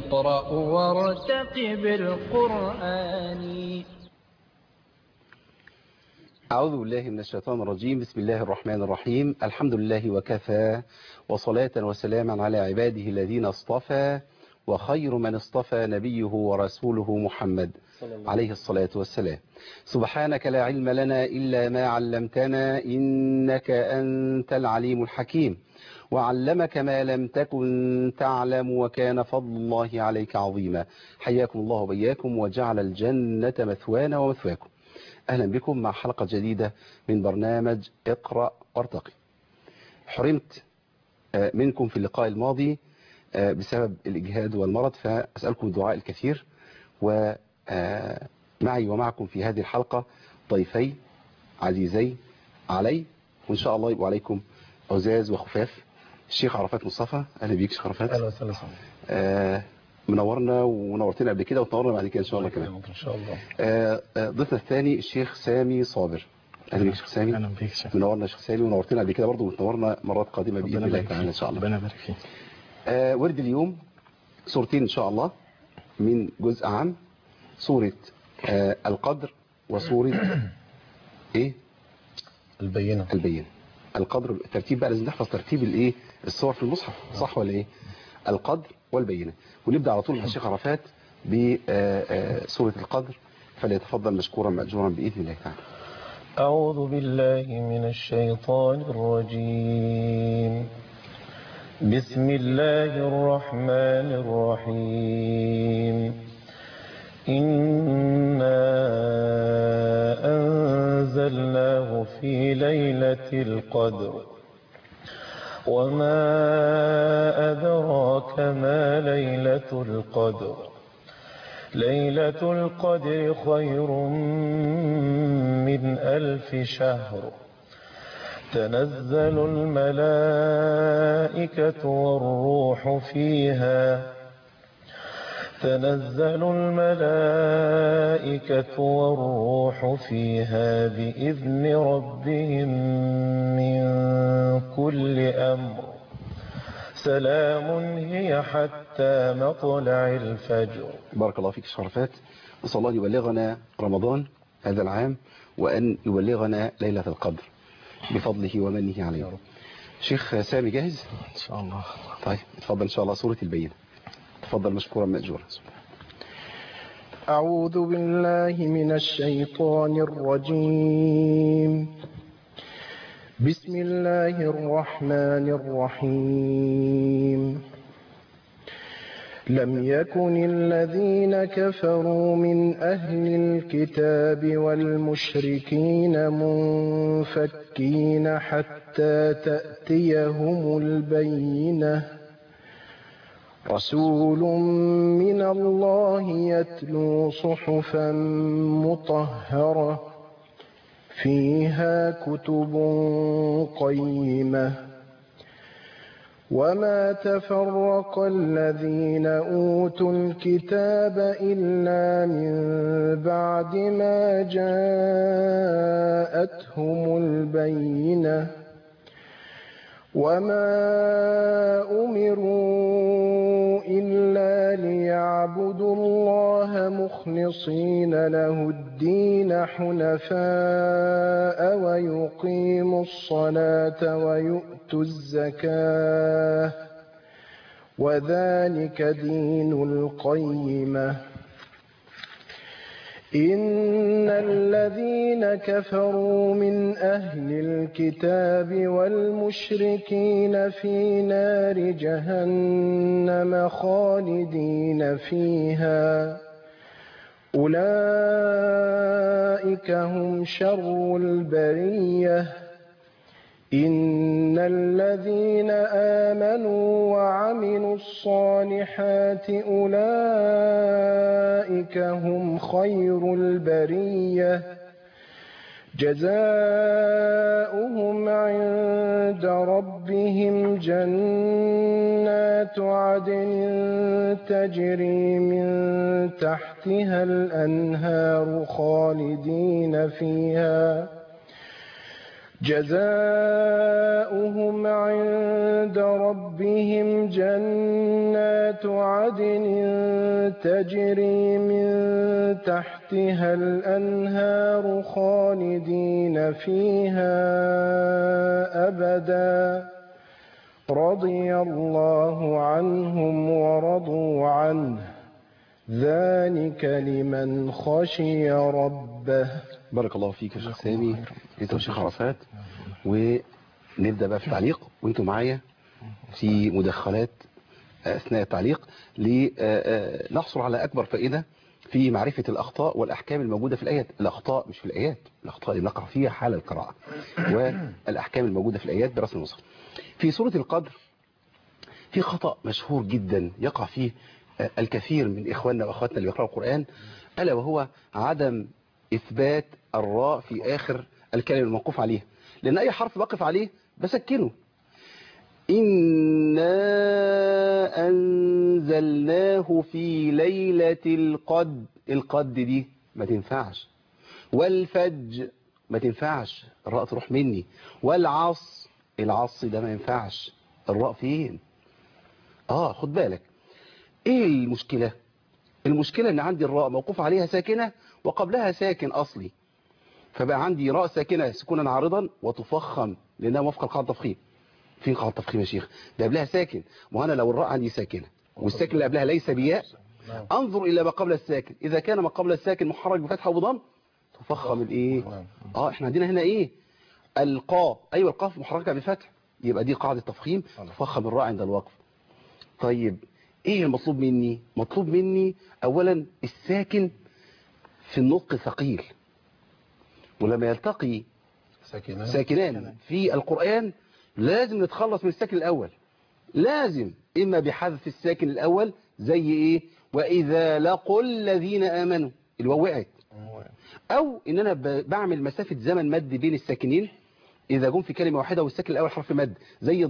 اقرأ وارتقب القرآن أعوذ بالله من الشيطان الرجيم بسم الله الرحمن الرحيم الحمد لله وكفى وصلاة وسلاما على عباده الذين اصطفى وخير من اصطفى نبيه ورسوله محمد عليه الصلاة والسلام سبحانك لا علم لنا إلا ما علمتنا إنك أنت العليم الحكيم وعلمك ما لم تكن تعلم وكان فضل الله عليك عظيما حياكم الله وبياكم وجعل الجنة مثوانا ومثواكم أهلا بكم مع حلقة جديدة من برنامج اقرأ وارتقي حرمت منكم في اللقاء الماضي بسبب الإجهاد والمرض فأسألكم الدعاء الكثير ومعي ومعكم في هذه الحلقة ضيفي عزيزي علي وإن شاء الله يبقوا عليكم عزاز وخفاف الشيخ عرفات مصطفى أهلا بيك شيخ عرفات اهلا وسهلا آه منورنا ونورتنا قبل كده وتنورنا بعد كده إن شاء الله كمان ان شاء الله آه آه، ضيفنا الثاني الشيخ سامي صابر أهلا بيك شيخ سامي اهلا بيك شيخ منورنا يا شيخ سامي ونورتنا قبل كده برضه وتنورنا مرات قادمة بإذن ربنا الله يبارك تعالى إن فيك شاء الله ربنا يبارك فيك آه ورد اليوم صورتين إن شاء الله من جزء عام صورة آه القدر وصورة إيه البينه البينة القدر الترتيب بقى لازم نحفظ ترتيب الإيه الصور في المصحف صح ولا إيه القدر والبينة ونبدأ على طول مع الشيخ عرفات بصورة القدر فليتفضل مشكورا مأجورا بإذن الله تعالى أعوذ بالله من الشيطان الرجيم بسم الله الرحمن الرحيم إنا أنزلناه في ليلة القدر وما أدراك ما ليلة القدر ليلة القدر خير من ألف شهر تنزل الملائكة والروح فيها تنزل الملائكة والروح فيها بإذن ربهم من كل أمر سلام هي حتى مطلع الفجر بارك الله فيك شيخ عرفات نسأل الله أن يبلغنا رمضان هذا العام وأن يبلغنا ليلة القدر بفضله ومنه علينا شيخ سامي جاهز إن شاء الله طيب اتفضل إن شاء الله سورة البينة تفضل مشكورا مأجورا أعوذ بالله من الشيطان الرجيم بسم الله الرحمن الرحيم لم يكن الذين كفروا من أهل الكتاب والمشركين منفكين حتى تأتيهم البينة رسول من الله يتلو صحفا مطهرة فيها كتب قيمة وما تفرق الذين أوتوا الكتاب إلا من بعد ما جاءتهم البينة وما أمروا إلا ليعبدوا الله مخلصين له الدين حنفاء ويقيموا الصلاة ويؤتوا الزكاة وذلك دين القيمة إن الذين كفروا من أهل الكتاب والمشركين في نار جهنم خالدين فيها أولئك هم شر البرية إن الذين آمنوا وعملوا الصالحات أولئك هم خير البرية جزاؤهم عند ربهم جنات عدن تجري من تحتها الأنهار خالدين فيها جزاؤهم عند ربهم جنات عدن تجري من تحتها الأنهار خالدين فيها أبدا رضي الله عنهم ورضوا عنه ذلك لمن خشي ربه بارك الله فيك يا شيخ سامي انت والشيخ عرفات ونبدا بقى في التعليق وانتم معايا في مداخلات اثناء التعليق لنحصل على اكبر فائده في معرفه الاخطاء والاحكام الموجوده في الايات الاخطاء مش في الايات الاخطاء اللي نقع فيها حال القراءه والاحكام الموجوده في الايات برسم المصحف في سوره القدر في خطا مشهور جدا يقع فيه الكثير من إخواننا وأخواتنا اللي بيقرأوا القرآن ألا وهو عدم إثبات الراء في آخر الكلمة الموقوف عليها لأن أي حرف بقف عليه بسكنه إنا أنزلناه في ليلة القد القد دي ما تنفعش والفج ما تنفعش الراء تروح مني والعص العص ده ما ينفعش الراء فين اه خد بالك ايه المشكلة المشكلة ان عندي الراء موقوف عليها ساكنة وقبلها ساكن اصلي فبقى عندي راء ساكنة سكونا عارضا وتفخم لانها موافقة لقاعدة التفخيم فين قاعدة التفخيم يا شيخ ده قبلها ساكن وانا لو الراء عندي ساكنة والساكن اللي قبلها ليس بياء انظر الى ما قبل الساكن اذا كان ما قبل الساكن محرك بفتحة وبضم تفخم الايه اه احنا عندنا هنا ايه القاف ايوه القاف محركة بفتح يبقى دي قاعدة تفخيم تفخم الراء عند الوقف طيب ايه المطلوب مني مطلوب مني اولا الساكن في النطق ثقيل ولما يلتقي ساكنان ساكنان في القرآن لازم نتخلص من الساكن الأول لازم إما بحذف الساكن الأول زي إيه وإذا لقوا الذين آمنوا الواو وقعت أو إن أنا ب- بعمل مسافة زمن مد بين الساكنين إذا جم في كلمة واحدة والساكن الأول حرف مد زي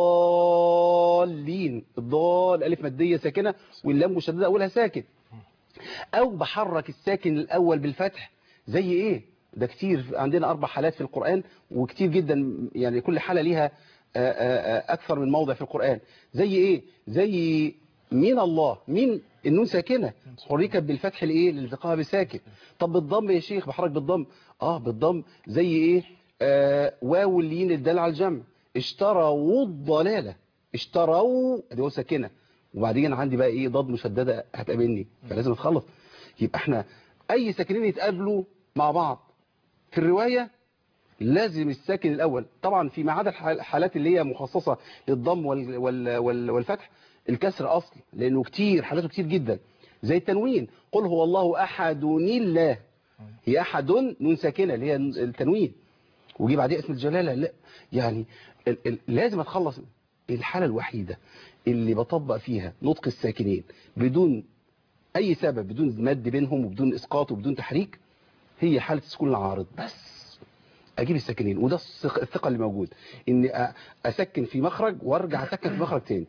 الضالين الضال ألف مادية ساكنة واللام مشددة أولها ساكن أو بحرك الساكن الأول بالفتح زي إيه ده كتير عندنا أربع حالات في القرآن وكتير جدا يعني كل حالة ليها آه، آه، آه، أكثر من موضع في القرآن زي إيه زي من الله من النون ساكنة حركت بالفتح لإيه لالتقاها بساكن طب بالضم يا شيخ بحرك بالضم آه بالضم زي إيه آه واو اللين الدال على الجمع اشتروا الضلالة اشتروا دي هو ساكنة وبعدين عندي بقى ايه ضاد مشددة هتقابلني فلازم اتخلص يبقى احنا اي ساكنين يتقابلوا مع بعض في الرواية لازم الساكن الاول طبعا في ما عدا الح- الحالات اللي هي مخصصة للضم وال وال وال والفتح الكسر اصلي لانه كتير حالاته كتير جدا زي التنوين قل هو الله احد الله هي احد نون ساكنة اللي هي التنوين وجي بعديه اسم الجلالة لا يعني ال ال لازم اتخلص الحالة الوحيدة اللي بطبق فيها نطق الساكنين بدون اي سبب بدون مد بينهم وبدون اسقاط وبدون تحريك هي حالة السكون العارض بس اجيب الساكنين وده الثق- الثقة اللي موجود ان أ- اسكن في مخرج وارجع اسكن في مخرج تاني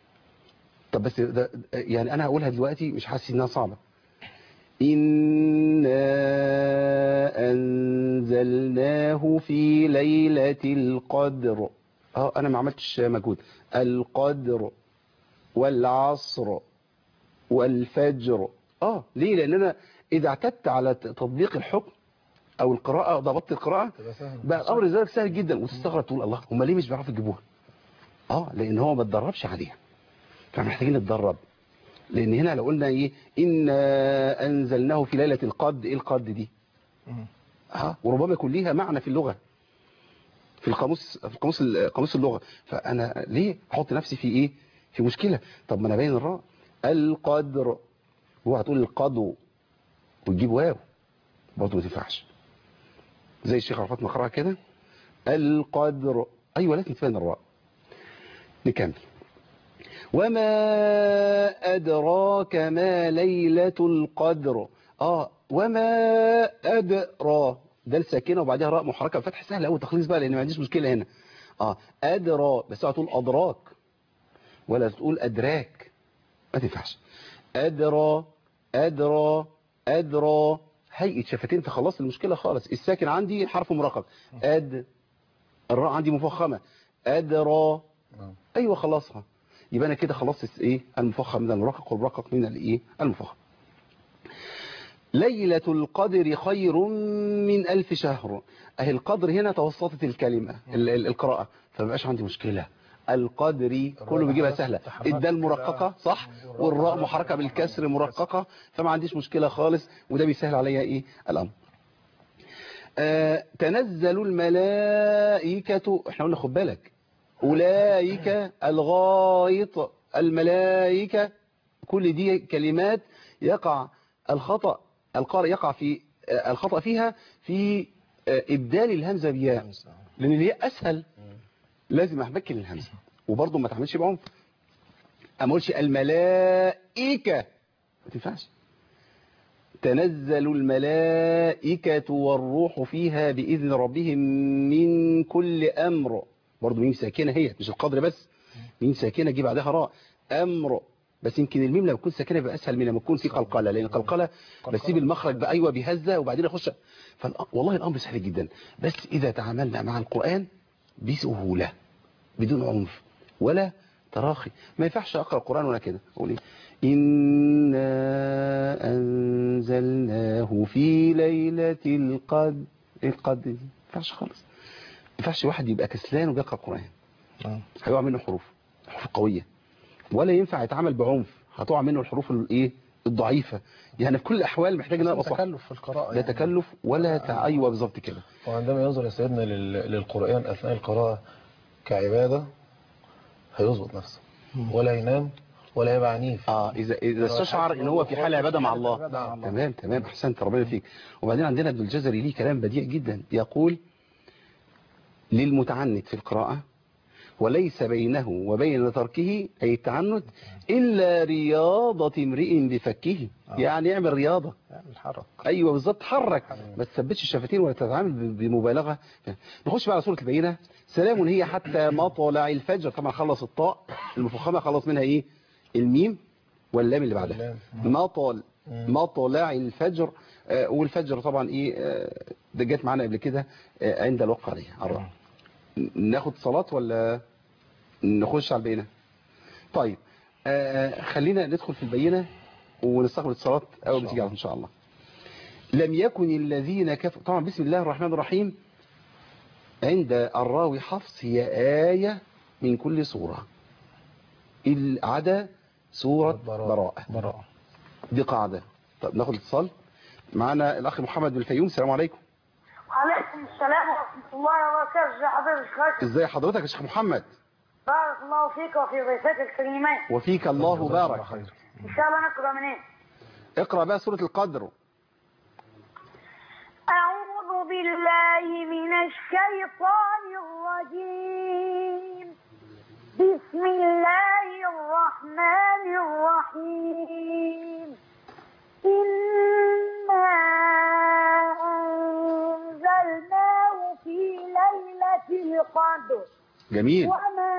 طب بس ده يعني انا هقولها دلوقتي مش حاسس انها صعبة إنا أنزلناه في ليلة القدر اه انا ما عملتش مجهود القدر والعصر والفجر اه ليه لان انا اذا اعتدت على ت- تطبيق الحكم او القراءة ضبطت القراءة تبقى سهل. بقى الامر ذلك سهل جدا وتستغرب تقول الله هم ليه مش بيعرفوا يجيبوها اه لان هو ما اتدربش عليها فمحتاجين نتدرب لان هنا لو قلنا ايه إنا انزلناه في ليلة القد ايه القد دي مم. اه وربما يكون ليها معنى في اللغة في القاموس في القاموس قاموس اللغة فانا ليه احط نفسي في ايه في مشكلة طب ما انا باين الراء القدر هو هتقول القدو وتجيب واو برضه ما تنفعش زي الشيخ عرفات ما قراها كده القدر ايوه لازم تبين الراء نكمل وما أدراك ما ليلة القدر آه وما أدرى ده الساكنة وبعدها راء محركة فتح سهل أوي تخليص بقى لأن ما عنديش مشكلة هنا آه أدرى بس اوعى تقول أدراك ولا تقول أدراك ما تنفعش أدرى أدرى أدرى هيئة شفتين تخلص المشكلة خالص الساكن عندي حرف مرقق أد الراء عندي مفخمة أدرى نعم. أيوة خلاصها يبقى أنا كده خلصت إيه المفخم من المرقق والمرقق من الإيه المفخم ليلة القدر خير من ألف شهر أهي القدر هنا توسطت الكلمة ال- ال- القراءة فمبقاش عندي مشكلة القدري كله بيجيبها سهلة الدال مرققة صح والراء محركة بالكسر مرققة فما عنديش مشكلة خالص وده بيسهل عليا إيه الأمر آه تنزل الملائكة احنا قلنا خد بالك أولئك الغائط الملائكة كل دي كلمات يقع الخطأ القارئ يقع في آه، الخطأ فيها في آه، إبدال الهمزة بياء لأن الياء أسهل لازم أحبكي الهمزة وبرضه ما تعملش بعنف أما أقولش الملائكة ما تنفعش تنزل الملائكة والروح فيها بإذن ربهم من كل أمر برضه ميم ساكنة هي مش القدر بس ميم ساكنة جي بعدها راء أمر بس يمكن الميم لما تكون ساكنة يبقى أسهل من لما تكون في قلقلة لأن القلقلة بسيب المخرج بأيوة بهزة وبعدين أخش فالأ- والله الأمر سهل جدا بس إذا تعاملنا مع القرآن بسهولة بدون عنف ولا تراخي ما ينفعش أقرأ القرآن ولا كده أقول إيه إنا أنزلناه في ليلة القدر القدر ما ينفعش خالص ما ينفعش واحد يبقى كسلان وبيقرأ القرآن نعم. هيقع منه حروف حروف قوية ولا ينفع يتعامل بعنف هتقع منه الحروف الايه الضعيفة يعني في كل الأحوال محتاج ان انا ابقى صح تكلف في القراءة لا تكلف ولا تع... ايوه بالظبط كده وعندما ينظر يا سيدنا لل- للقرآن أثناء القراءة كعبادة هيظبط نفسه ولا ينام ولا يبقى عنيف اه اذا اذا استشعر ان هو في حال عباده مع الله تمام تمام احسنت ربنا فيك وبعدين عندنا ابن الجزري ليه كلام بديع جدا يقول للمتعنت في القراءه وليس بينه وبين تركه اي التعنت الا رياضه امرئ بفكه يعني اعمل رياضه الحرك ايوه بالظبط حرك ما تثبتش الشفتين ولا تتعامل ب- بمبالغه نخش بقى على سوره البينه سلام هي حتى مطلع الفجر طبعا خلص الطاء المفخمه خلص منها ايه الميم واللام اللي بعدها مطل مطلع الفجر آه، والفجر طبعا ايه آه، ده جت معانا قبل كده آه، عند الوقت عليه على الرأي. ناخد صلاه ولا نخش على البينه طيب آه، خلينا ندخل في البينه ونستقبل الصلاه اول ما تيجي ان شاء الله لم يكن الذين كفروا طبعا بسم الله الرحمن الرحيم عند الراوي حفص هي آية من كل سورة إلا عدا سورة براءة براءة دي قاعدة طب ناخد اتصال معنا الأخ محمد بن الفيوم السلام عليكم وعليكم السلام ورحمة الله وبركاته ازي حضرتك خالد ازاي حضرتك يا شيخ محمد بارك الله فيك وفي ضيفتك الكريمين وفيك الله بارك ان شاء الله نقرأ منين اقرأ بقى سورة القدر أعوذ بالله من الشيطان الرجيم بسم الله الرحمن الرحيم إنا أنزلناه في ليلة القدر جميل وما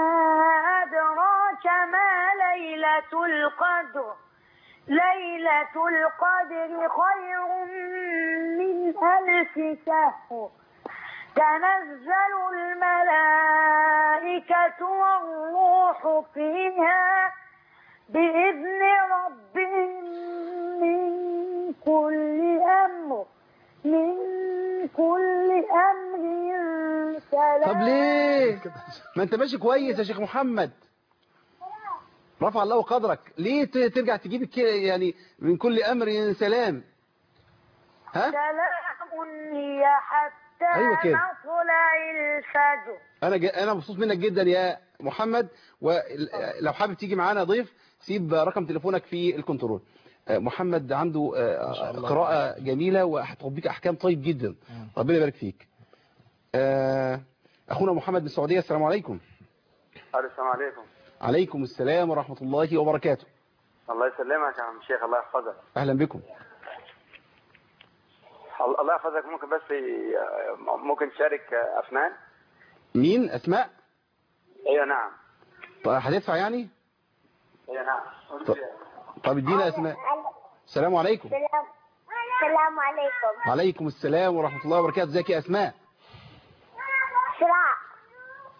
أدراك ما ليلة القدر ليلة القدر خير من ألف شهر تنزل الملائكة والروح فيها بإذن ربهم من كل أمر من كل أمر سلام طب ليه ما انت ماشي كويس يا شيخ محمد رفع الله قدرك ليه ت- ترجع تجيب الك- يعني من كل أمر سلام ها سلام هي حتى أيوة كده. مطلع الفجر انا ج... انا مبسوط منك جدا يا محمد ولو حابب تيجي معانا ضيف سيب رقم تليفونك في الكنترول آه، محمد عنده آه، قراءة جميلة وهتطبيك احكام طيب جدا ربنا يبارك فيك آه، اخونا محمد من السعودية السلام عليكم السلام عليكم عليكم السلام ورحمة الله وبركاته الله يسلمك يا عم الشيخ الله يحفظك اهلا بكم الله يحفظك ممكن بس ممكن تشارك افنان مين اسماء ايوه نعم طيب هتدفع يعني ايوه نعم طب- طب ادينا اسماء السلام عليكم السلام السلام عليكم وعليكم السلام ورحمة الله وبركاته ازيك يا اسماء السلام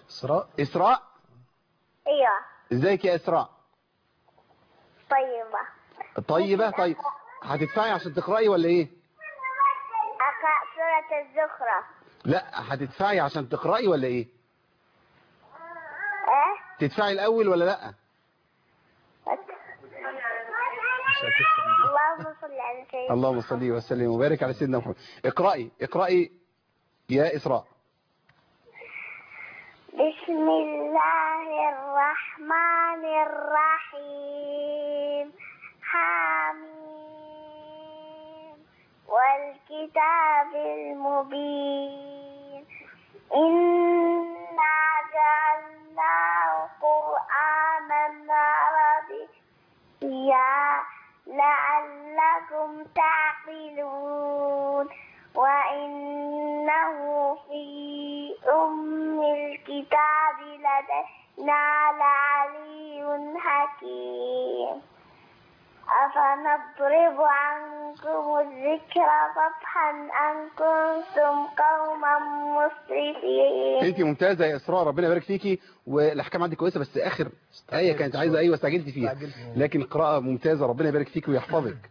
إسراء إسراء ايوه ازيك يا إسراء طيبة طيبة طيب هتدفعي عشان تقرأي ولا ايه اقرأ سورة الزخرف لا هتدفعي عشان تقرأي ولا ايه ايه تدفعي الأول ولا لا اللهم صل على سيدنا اللهم صل وسلم وبارك على سيدنا محمد اقرأي اقرأي يا إسراء بسم الله الرحمن الرحيم حميم والكتاب المبين إنا جعلناه قرآنا عربيا لعلكم تعقلون وإنه في أم الكتاب لدينا لعلي حكيم أفنضرب عنكم الذكر صفحا أن كنتم قوما مسرفين انت ممتازة يا إسراء ربنا يبارك فيكي والأحكام عندك كويسة بس آخر آية كانت عايزة أيوة استعجلتي فيها استعجلت فيها. لكن القراءة ممتازة ربنا يبارك فيكي ويحفظك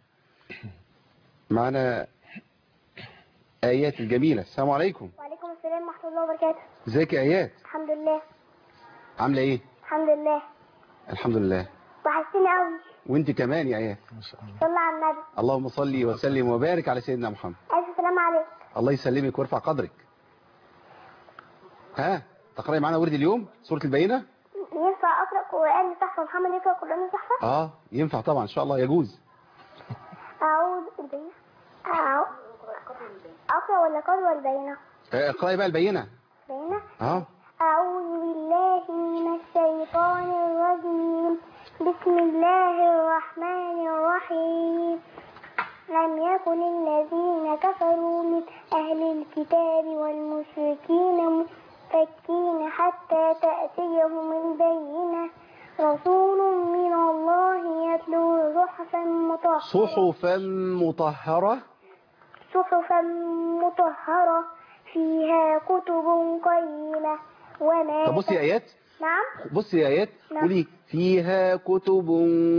معنا آيات الجميلة السلام عليكم وعليكم السلام ورحمة الله وبركاته ازيك يا آيات الحمد لله عاملة ايه الحمد لله الحمد لله وحشتني قوي وانت كمان يا آيات ما شاء الله صلى على النبي اللهم صل وسلم وبارك على سيدنا محمد ألف سلام عليك الله يسلمك ويرفع قدرك ها تقرأي معانا ورد اليوم سورة البينة ينفع أقرأ قرآن صح محمد يقرأ قرآن صح اه ينفع طبعا ان شاء الله يجوز أعوذ البينة أعوذ أقرأ ولا قرأ البينة آه، اقرأي بقى البينة بينة اه أعوذ بالله من الشيطان الرجيم بسم الله الرحمن الرحيم لم يكن الذين كفروا من أهل الكتاب والمشركين منفكين حتى تأتيهم البينة رسول من الله يتلو صحفا مطهرة صحفا مطهرة صحفا مطهرة فيها كتب قيمة وما طب بصي يا آيات نعم بصي يا آيات نعم. قولي فيها كتب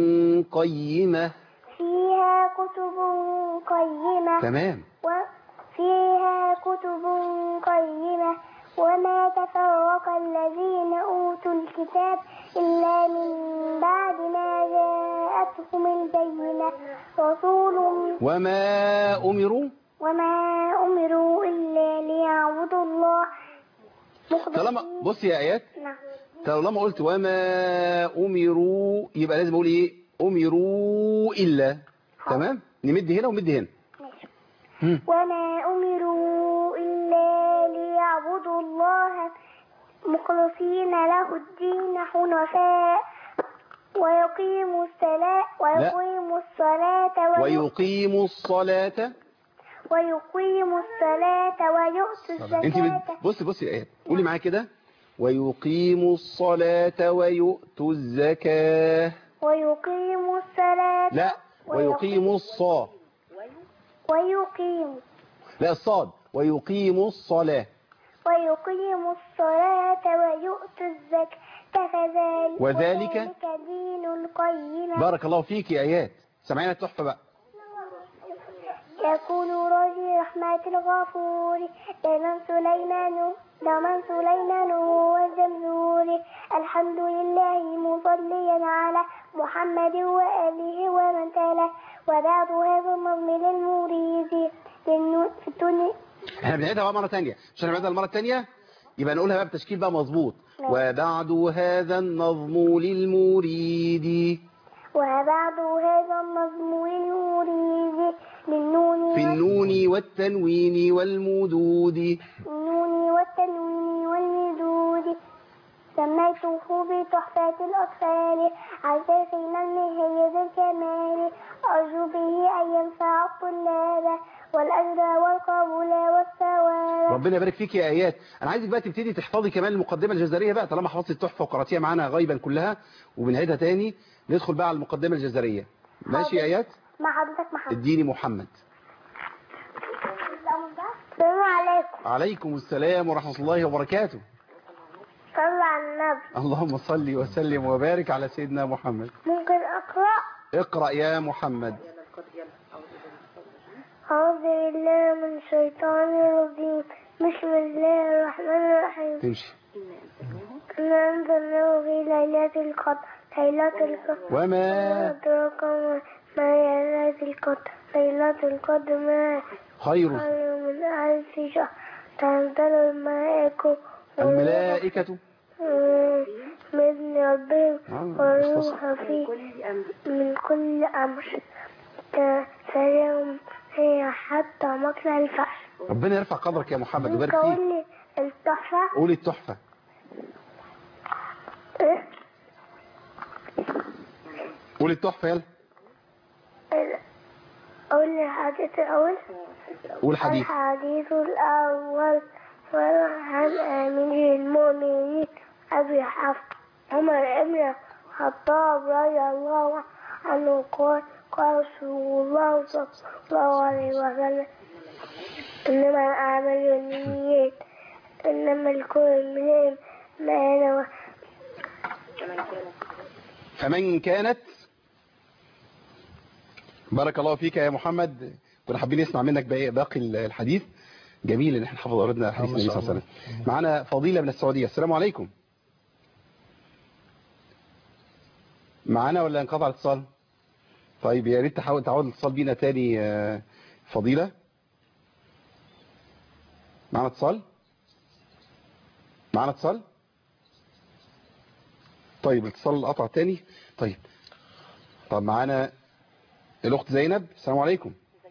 قيمة فيها كتب قيمة تمام وفيها كتب قيمة وما تفرق الذين أوتوا الكتاب إلا من بعد ما جاءتهم البينة رسول وما أمروا وما أمروا إلا ليعبدوا الله طالما مخلصين بصي يا آيات نعم طالما قلت وما أمروا يبقى لازم أقول إيه أمروا إلا تمام نمد هنا ومد هنا ماشي مم. وما أمروا إلا ليعبدوا الله مخلصين له الدين حنفاء ويقيموا الصلاة ويقيموا الصلاة ويؤ- ويقيموا الصلاة ويقيموا الصلاة ويؤتوا انت الزكاة بت- بصي بصي يا آيات قولي معايا كده ويقيموا الصلاة ويؤتوا الزكاة ويقيموا الصلاة لا ويقيموا الصا ويقيموا لا الصاد ويقيموا الصلاة ويقيموا الصلاة ويؤتوا الزكاة كذلك وذلك دين القيمة بارك الله فيك يا آيات سمعنا التحفة بقى يكون راجي رحمة الغفور لمن سليمان لمن سليمان والزمزور الحمد لله مصليا على محمد وآله ومن تلا وبعد هذا النظم للمريد للنو- في التوني احنا بنعيدها بقى مرة تانية عشان نعيدها المرة التانية يبقى نقولها بقى بتشكيل بقى مظبوط نعم. وبعد هذا النظم للمريد وبعد هذا النظم للمريد للنون في النون والتنوين والمدود والنون والتنوين والمدود سميته بتحفة الأطفال عزيزنا النهاية الكمال أرجو به أن ينفع الطلاب والأجر والقبول والثواب ربنا يبارك فيك يا ايات انا عايزك بقى تبتدي تحفظي كمان المقدمه الجزريه بقى طالما حفظتي التحفه وقراتيها معانا غيبا كلها وبنعيدها تاني ندخل بقى على المقدمه الجزريه ماشي يا ايات مع حضرتك محمد اديني محمد السلام عليكم عليكم السلام ورحمه الله وبركاته صلى على النبي اللهم صل وسلم وبارك على سيدنا محمد ممكن أقرأ اقرأ يا محمد أعوذ بالله من الشيطان الرجيم بسم الله الرحمن الرحيم تمشي إنا أنزلناه في ليلة القدر ليلة القدر وما أدراك ما ما هي ليلة القدر ليلة القدر ما خير خير من ألف شهر تنزل الملائكة الملائكة بإذن ربهم آه، والروح فيه من كل أمر سلام هي حتى مطلع الفجر ربنا يرفع قدرك يا محمد ويبارك ممكن فيك أقول لي التحفة قولي التحفة إيه؟ قولي التحفة يلا أقول لي الحديث الأول قول حديث الحديث الأول عن أمير المؤمنين أبي حفص عمر بن الخطاب رضي الله عنه قال قال رسول الله صلى الله عليه وسلم إنما الأعمال بالنيات إنما لكل امرئ ما نوى فمن كانت بارك الله فيك يا محمد كنا حابين نسمع منك باقي باقي الحديث جميل ان احنا حفظ اردنا حديث النبي صلى الله عليه وسلم معانا فضيلة من السعودية السلام عليكم معانا ولا انقطع الاتصال طيب يا ريت تحاول تعود الاتصال بينا تاني آه، فضيلة معانا اتصال معانا اتصال طيب الاتصال قطع تاني طيب طب معانا الاخت زينب السلام عليكم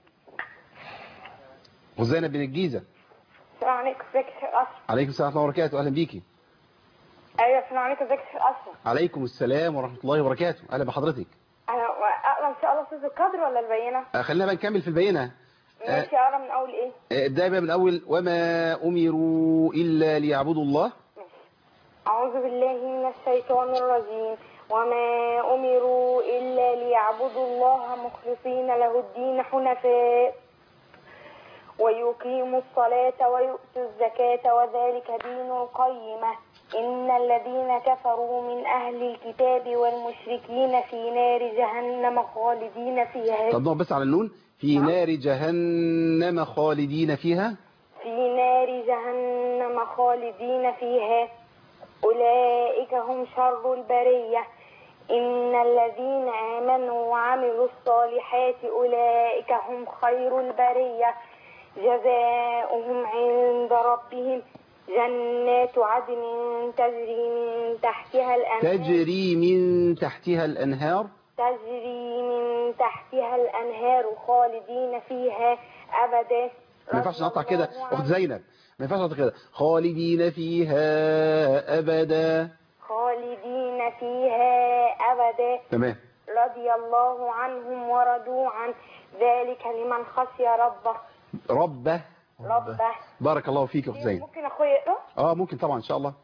اخت زينب بن الجيزه السلام عليكم ازيك يا شيخ اشرف عليكم السلام ورحمه الله وبركاته اهلا بيكي ايوه السلام عليكم ازيك يا شيخ اشرف عليكم السلام ورحمه الله وبركاته اهلا بحضرتك انا اقرا ان شاء الله سوره القدر ولا البينه آه، خلينا بقى نكمل في البينه ماشي اقرا من اول ايه آه، ابدا بقى من اول وما امروا الا ليعبدوا الله ماشي اعوذ بالله من الشيطان الرجيم وما امروا الا ليعبدوا الله مخلصين له الدين حنفاء ويقيموا الصلاة ويؤتوا الزكاة وذلك دين القيمة إن الذين كفروا من أهل الكتاب والمشركين في نار جهنم خالدين فيها طب نقف بس على النون في نار جهنم خالدين فيها في نار جهنم خالدين فيها أولئك هم شر البرية إن الذين آمنوا وعملوا الصالحات أولئك هم خير البرية جزاؤهم عند ربهم جنات عدن تجري من تحتها الأنهار تجري من تحتها الانهار تجري من تحتها الأنهار خالدين فيها أبدا ما ينفعش نقطع كده اخت زينب ما ينفعش نقطع كده خالدين فيها ابدا خالدين فيها أبدا تمام رضي الله عنهم ورضوا عن ذلك لمن خشي ربه ربه ربه بارك الله فيك يا اخت زينب ممكن أخويا يقرأ اه ممكن طبعا ان شاء الله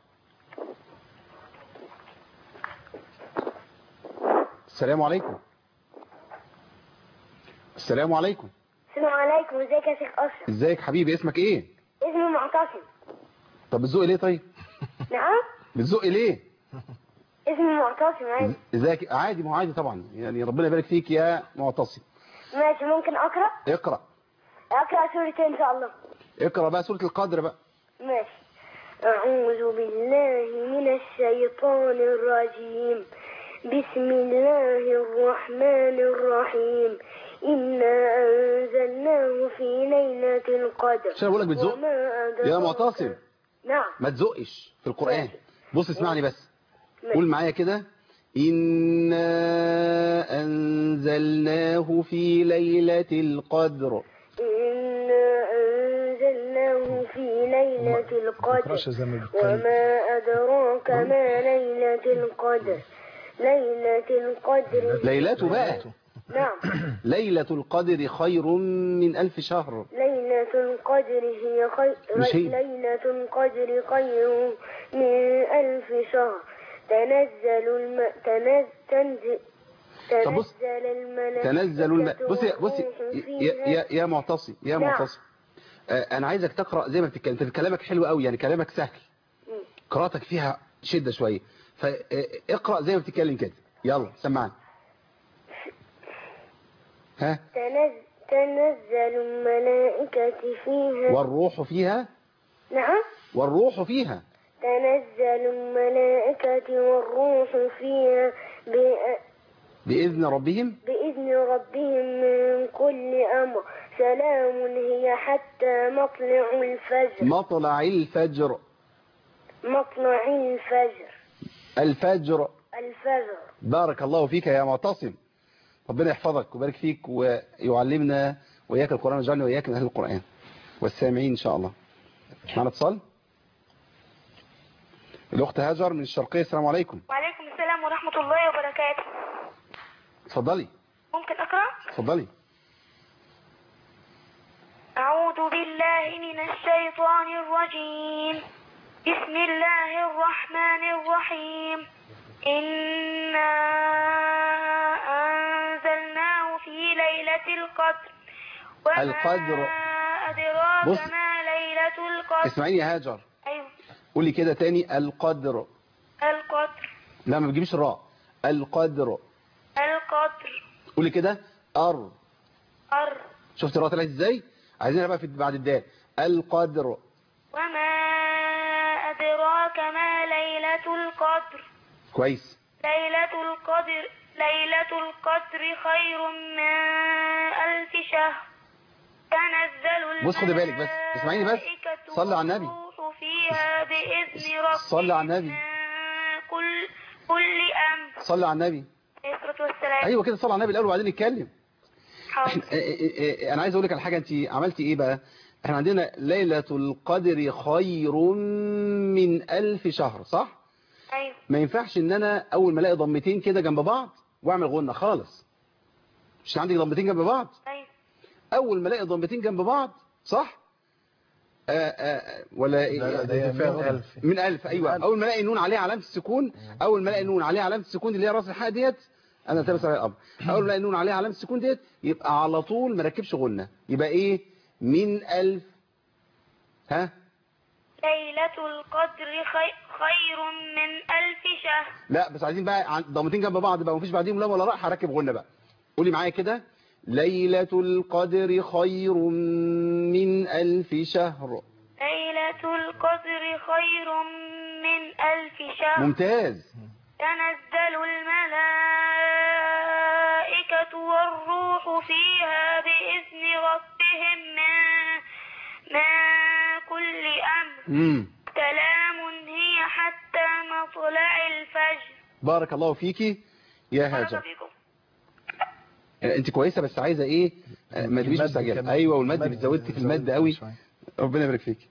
السلام عليكم السلام عليكم السلام عليكم ازيك يا شيخ أشرف ازيك حبيبي اسمك ايه اسمي معتصم طب بتزق ليه طيب نعم بتزق ليه اسمي معتصم عادي ازيك عادي ما هو عادي طبعا يعني ربنا يبارك فيك يا معتصم ماشي ممكن أقرأ اقرا أقرأ سورة إن شاء الله اقرا بقى سوره القدر بقى ماشي أعوذ بالله من الشيطان الرجيم بسم الله الرحمن الرحيم إنا أنزلناه في ليلة القدر عشان بقول لك بتزق وما أدراك يا معتصم نعم ما تزقش في القرآن بص اسمعني بس ماشي. قول معايا كده إنا أنزلناه في ليلة القدر إنا أنزلناه في ليلة القدر تقراش زي ما بيتكلم وما أدراك ما ليلة القدر ليلة القدر ليلته بقى نعم ليلة القدر خير من ألف شهر ليلة القدر هي خير مش هي. ليلة القدر خير من ألف شهر تنزل الم... تنزل تنزل طب بص. تنزل الملائكة تنزل الم... بصي بصي والروح يا, فيها. يا, يا معتصم يا نعم. معتصم آه، أنا عايزك تقرأ زي ما بتتكلم أنت كلامك حلو قوي يعني كلامك سهل مم. قراءتك فيها شدة شوية فاقرأ زي ما بتتكلم كده يلا سمعنا ها تنزل, تنزل الملائكة فيها والروح فيها نعم والروح فيها تنزل الملائكة والروح فيها بأ- بإذن ربهم بإذن ربهم من كل أمر سلام هي حتى مطلع الفجر مطلع الفجر مطلع الفجر الفجر الفجر بارك الله فيك يا معتصم ربنا يحفظك ويبارك فيك ويعلمنا وإياك القرآن ويجعلنا وإياك من أهل القرآن والسامعين إن شاء الله معنا اتصال الأخت هاجر من الشرقية السلام عليكم وعليكم السلام ورحمة الله وبركاته اتفضلي ممكن أقرأ؟ اتفضلي أعوذ بالله من الشيطان الرجيم بسم الله الرحمن الرحيم إنا أنزلناه في ليلة القدر وما القدر. أدراك بص. ما ليلة القدر اسمعيني يا هاجر أيوه قولي كده تاني القدر القدر لا ما بتجيبش الراء القدر القدر قولي كده أر أر شفت الراء طلعت ازاي عايزينها بقى في بعد الدال القدر وما أدراك ما ليلة القدر كويس ليلة القدر ليلة القدر خير من ألف شهر تنزل بص خدي بالك بس، اسمعيني بس. الملائكة صلي على النبي. والروح فيها بإذن ربهم صلي على النبي. من كل كل أمر صلي على النبي عليه الصلاة والسلام ايوه كده صلي على النبي الاول وبعدين نتكلم حاضر. احنا اه اه اه انا عايز اقول لك على حاجه انت عملتي ايه بقى احنا عندنا ليله القدر خير من ألف شهر صح أيوه ما ينفعش ان انا اول ما الاقي ضمتين كده جنب بعض واعمل غنه خالص مش عندي ضمتين جنب بعض أيوه اول ما الاقي ضمتين جنب بعض صح آه آه ولا إيه؟ لا لا ده فيها من ألف من ألف أيوة أول ما الاقي نون عليها علامة السكون أول ما الاقي نون عليها علامة السكون اللي هي راس الحاء ديت أنا تلبس عليها الأمر أول ما الاقي نون عليها علامة السكون ديت يبقى على طول ما ركبش غنة يبقى إيه من ألف ها ليلة القدر خي- خير من ألف شهر لا بس عايزين بقى عن- ضمتين جنب بعض بقى مفيش بعديهم لا ولا راء هركب غنة بقى قولي معايا كده ليلة القدر خير من ألف شهر ليلة القدر خير من ألف شهر ممتاز تنزل الملائكة والروح فيها بإذن ربهم من, من كل أمر مم. سلام هي حتى مطلع الفجر بارك الله فيكي يا مرحبا هاجر بكم آه، انت كويسه بس عايزه ايه آه، ما تبقيش المد مستعجله كمان. ايوه والمد المد بتزودتي في المد زودت قوي شوية. ربنا يبارك فيك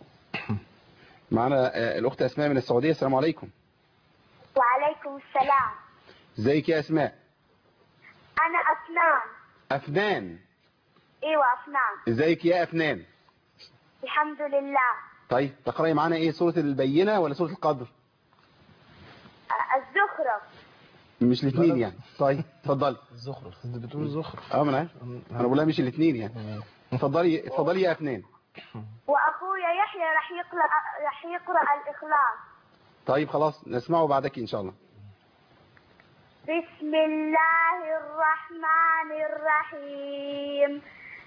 معانا آه، الاخت اسماء من السعوديه السلام عليكم وعليكم السلام ازيك يا اسماء أنا أفنان افنان أيوة أفنان ازيك يا افنان الحمد لله طيب تقراي معانا ايه سوره البينه ولا سوره القدر الزخرف مش الاثنين يعني طيب اتفضلي الزخرف انت بتقول الزخرف اه ما انا عارف. انا بقولها مش الاثنين يعني اتفضلي اتفضلي يا افنان وأخويا يحيى رح يقرأ رح يقرأ الإخلاص طيب خلاص نسمعه بعدك ان شاء الله بسم الله الرحمن الرحيم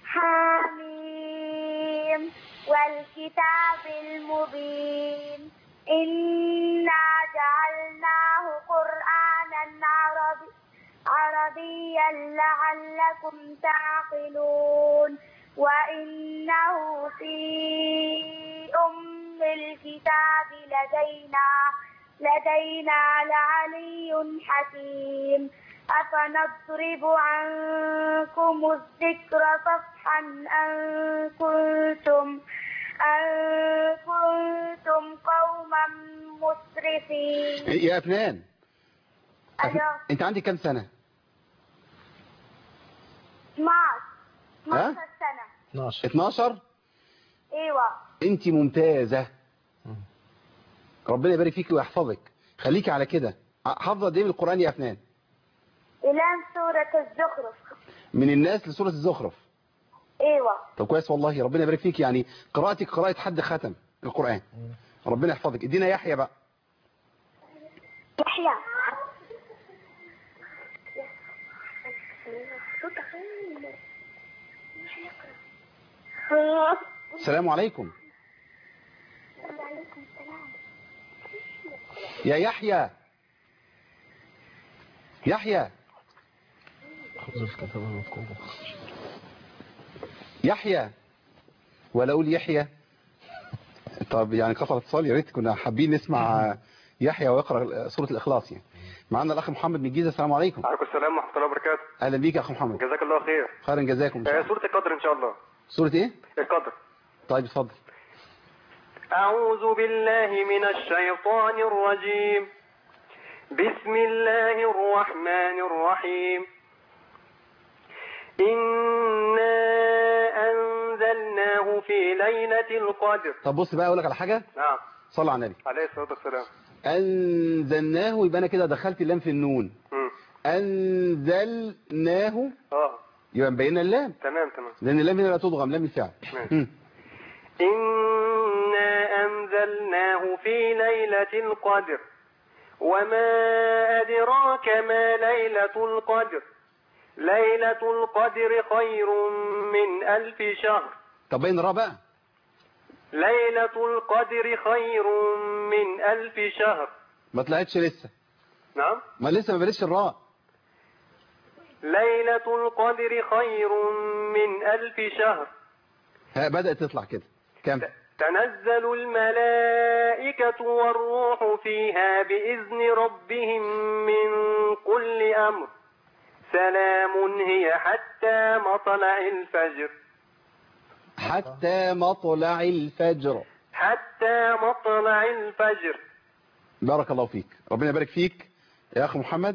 حميم والكتاب المبين إنا جعلناه قرآنا عربي عربيا لعلكم تعقلون وإنه في أم الكتاب لدينا لدينا لعلي حكيم أفنضرب عنكم الذكر صفحا أن كنتم أن كنتم قوما مسرفين يا افنان أف... أيوة انت عندك كام سنه 12 ها؟ 12 سنة 12 12 أيوة انت ممتازة ربنا يبارك فيك ويحفظك خليكي على كده حافظه قد ايه من القران يا افنان إلى سورة الزخرف من الناس لسوره الزخرف أيوة طب كويس والله ربنا يبارك فيك يعني قراءتك قراءه حد ختم القران ربنا يحفظك ادينا يحيى بقى يحيى السلام عليكم وعليكم السلام يا يحيى يحيى خذ الكتاب المذكور يحيى ولا اقول يحيى طب يعني قطع اتصال يا ريت كنا حابين نسمع يحيى ويقرا سوره الاخلاص يعني معانا الاخ محمد من الجيزه السلام عليكم عليكم السلام ورحمه الله وبركاته اهلا بيك يا اخ محمد جزاك الله خير خيرا جزاكم إن شاء آه، الله. سوره القدر ان شاء الله سوره ايه القدر طيب اتفضل أعوذ بالله من الشيطان الرجيم بسم الله الرحمن الرحيم إنا أنزلناه في ليلة القدر طب بص بقى اقول لك على حاجه نعم صلى على النبي عليه الصلاة والسلام انزلناه يبقى انا كده دخلت اللام في النون مم. انزلناه اه يبقى مبينا اللام تمام تمام لان اللام هنا لا تضغم لام الفعل ماشي. مم. إنا أنزلناه في ليلة القدر وما أدراك ما ليلة القدر ليلة القدر خير من ألف شهر طب بين الراء بقى ليلة القدر خير من ألف شهر ما طلعتش لسه نعم ما لسه ما بلش الراء ليلة القدر خير من ألف شهر ها بدأت تطلع كده كم تنزل الملائكة والروح فيها بإذن ربهم من كل أمر سلام هي حتى مطلع الفجر حتى مطلع الفجر حتى مطلع الفجر بارك الله فيك ربنا يبارك فيك يا أخ محمد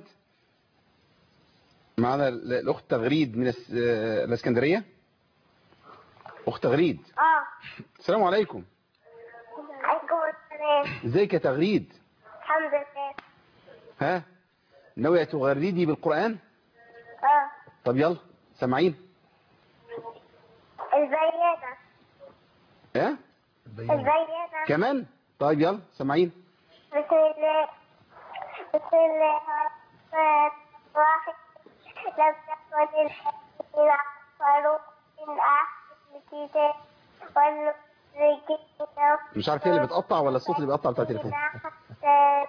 معنا ال- الأخت تغريد من الس- آه، الإسكندرية أخت تغريد اه السلام عليكم عليكم السلام ازيك يا تغريد الحمد لله ها ناوية تغردي بالقرآن اه طب يلا سامعين الزيادة ها الزيادة كمان طيب يلا سامعين بسم الله بسم الله الرحمن الرحيم لم يكن الذين كفروا من أهل الكتاب والمشركين مش عارف هي اللي بتقطع ولا الصوت اللي بيقطع بتاع التليفون حتى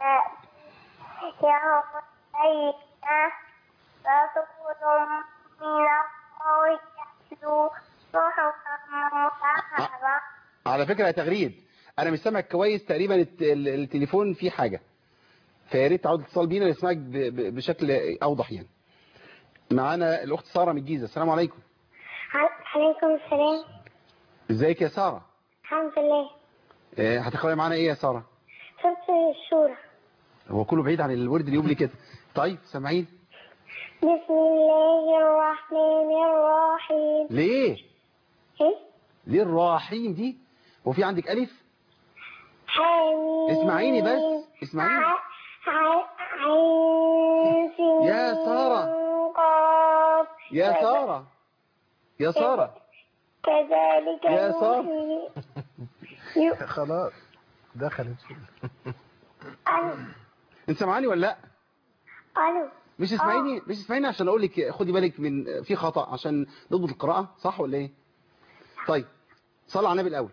يوم القيامة رسول من الله يتلو صحفا مطهرة على فكرة يا تغريد انا مش سامعك كويس تقريبا الت- ال- التليفون فيه حاجة فيا ريت تعود اتصال بينا نسمعك ب- ب- بشكل اوضح يعني معانا الاخت سارة من الجيزة السلام عليكم عليكم السلام ازيك يا سارة الحمد لله آه، هتقرأي معانا ايه يا سارة سورة الشورى هو كله بعيد عن الورد اللي يقول كده طيب سامعين بسم الله الرحمن الرحيم ليه إيه؟ ليه الرحيم دي هو في عندك الف حميم اسمعيني بس اسمعيني ع- ع- عين سين يا سارة. قاف يا سارة يا سارة كذلك يا سارة. يوحي يو- خلاص دخلت ألو انت سامعاني ولا لا ألو مش اسمعيني مش اسمعيني عشان اقول لك خدي بالك من في خطأ عشان نضبط القراءة صح ولا ايه طيب صلى على النبي الاول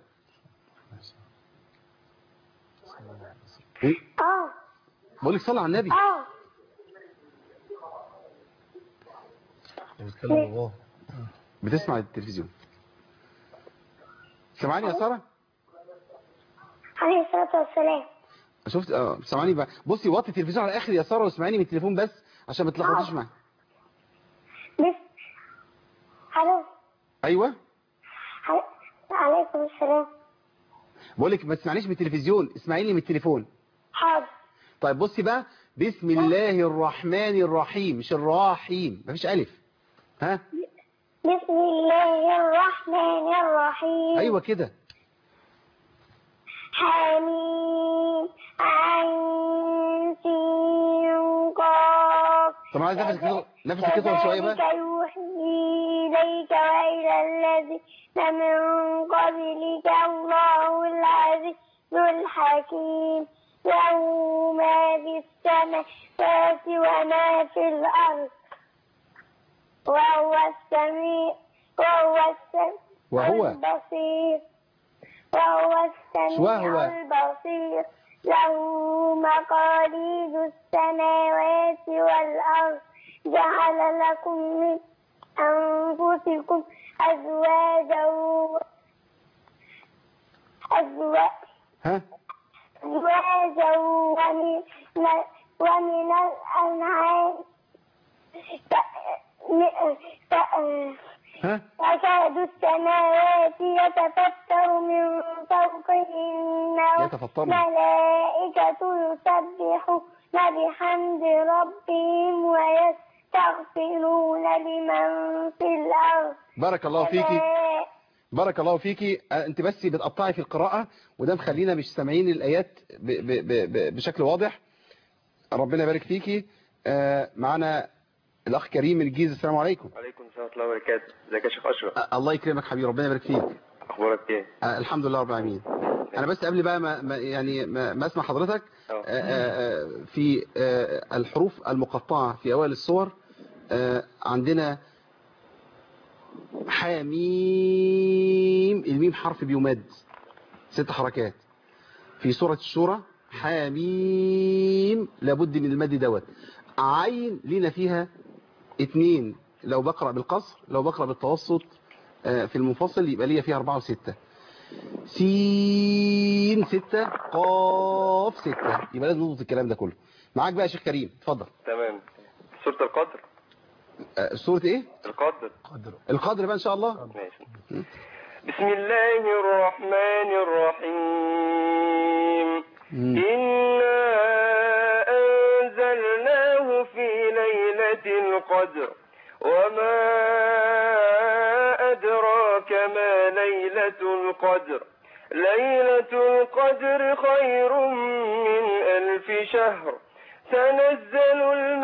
إيه؟ اه بقول لك صلى على النبي اه بيتكلم باباه بتسمع التلفزيون سامعاني يا سارة عليه الصلاة والسلام شفت اه سامعاني بقى بصي وطي التلفزيون على الاخر يا سارة واسمعيني من التليفون بس عشان ما تلخبطيش معايا بس ألو ايوه عل- عليكم السلام بقول لك ما تسمعنيش من التلفزيون اسمعيني من التليفون حاضر طيب بصي بقى بسم الله الرحمن الرحيم مش الرحيم مفيش الف ها بسم الله الرحمن الرحيم ايوه كده حميم عين سين قاف طب عايز نفسك كده نفسك كده شويه كذلك بقى يوحي إليك وإلى الذين من قبلك الله العزيز الحكيم له ما في السماوات وما في الأرض وهو السميع وهو السميع وهو. البصير وهو السميع وهو. البصير له مقاليد السماوات والأرض جعل لكم من أنفسكم أزواجا أزواجا ها أزواجا ومن ومن الأنعام ف- م- ف- ها تكاد السماوات يتفطر من فوقهن يتفطرن. ملائكة يسبحون بحمد ربهم ويستغفرون لمن في الأرض بارك الله فيكي ألا بارك الله فيكي آه، انت بس بتقطعي في القراءة وده مخلينا مش سامعين الآيات ب ب ب ب بشكل واضح ربنا يبارك فيكي آه، معنا الأخ كريم من الجيزة السلام عليكم وعليكم السلام ورحمة الله وبركاته ازيك يا شيخ أشرف آه، الله يكرمك حبيبي ربنا يبارك فيك أخبارك إيه؟ آه، الحمد لله رب العالمين انا بس قبل بقى ما ما- يعني ما ما اسمع حضرتك أه. آه، آه، آه، في آه، الحروف المقطعة في اوائل الصور آه، عندنا حاميم الميم حرف بيمد ست حركات في سورة الشورى حاميم لابد من المد دوت عين لنا فيها اتنين لو بقرأ بالقصر لو بقرأ بالتوسط آه، في المنفصل يبقى ليا فيها أربعة وستة سين ستة قاف ستة يبقى لازم نضبط الكلام ده كله معاك بقى يا شيخ كريم اتفضل تمام سورة القدر آه، سورة ايه القدر قدر القدر بقى ان شاء الله ماشي بسم الله الرحمن الرحيم مم. إنا أنزلناه في ليلة القدر وما أدراك ما ليلة القدر ليلة القدر خير من ألف شهر تنزل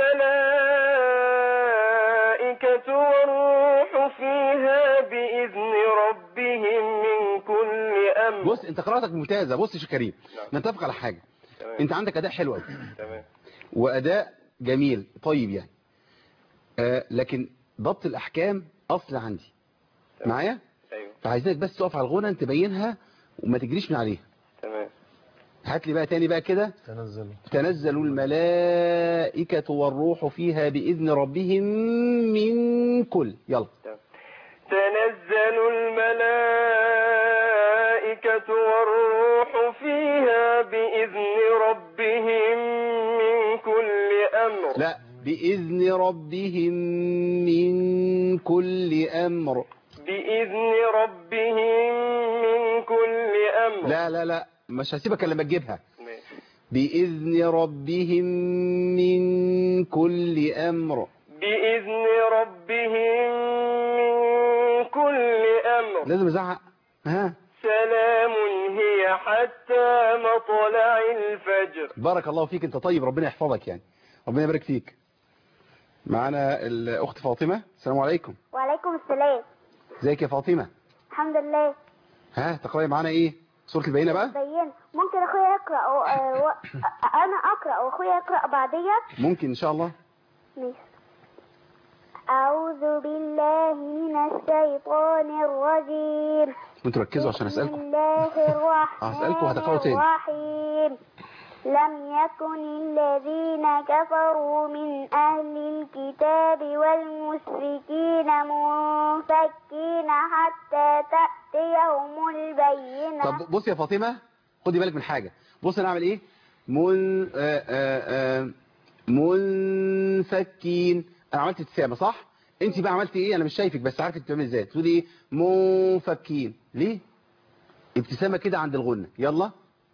الملائكة والروح فيها بإذن ربهم من كل أمر بص انت قراءتك ممتازة بص يا شيخ كريم نعم. نتفق على حاجة تمام. انت عندك اداء حلو قوي تمام واداء جميل طيب يعني آه لكن ضبط الاحكام اصل عندي معايا أيوه فعايزينك بس تقف على الغنى تبينها وما تجريش من عليها تمام هات لي بقى تاني بقى كده تنزل تنزل الملائكة والروح فيها بإذن ربهم من كل يلا تنزل الملائكة والروح فيها بإذن ربهم من كل أمر لا بإذن ربهم من كل أمر بإذن ربهم من كل أمر لا لا لا مش هسيبك إلا لما تجيبها ماشي. بإذن ربهم من كل أمر بإذن ربهم من كل أمر لازم أزعق ها سلام هي حتى مطلع الفجر بارك الله فيك أنت طيب ربنا يحفظك يعني ربنا يبارك فيك معانا الأخت فاطمة السلام عليكم وعليكم السلام ازيك يا فاطمة الحمد لله ها تقرأي معانا إيه سورة البينة بقى بين ممكن اخويا يقرا و... آه، و... انا اقرا واخويا يقرا بعديا ممكن إن شاء الله ماشي أعوذ بالله من الشيطان الرجيم وانتوا ركزوا عشان بسم أسألكم الله هسألكم وهتقرأوا الرحمن تاني. الرحيم لم يكن الذين كفروا من أهل الكتاب والمشركين منفكين حتى تأتيهم البينة طب بص يا فاطمة خدي بالك من حاجة بص انا اعمل ايه من آآ آآ منفكين انا عملت ابتسامة صح انت بقى عملتي ايه انا مش شايفك بس عارفك بتعمل ازاي تقولي ايه منفكين ليه ابتسامة كده عند الغنة يلا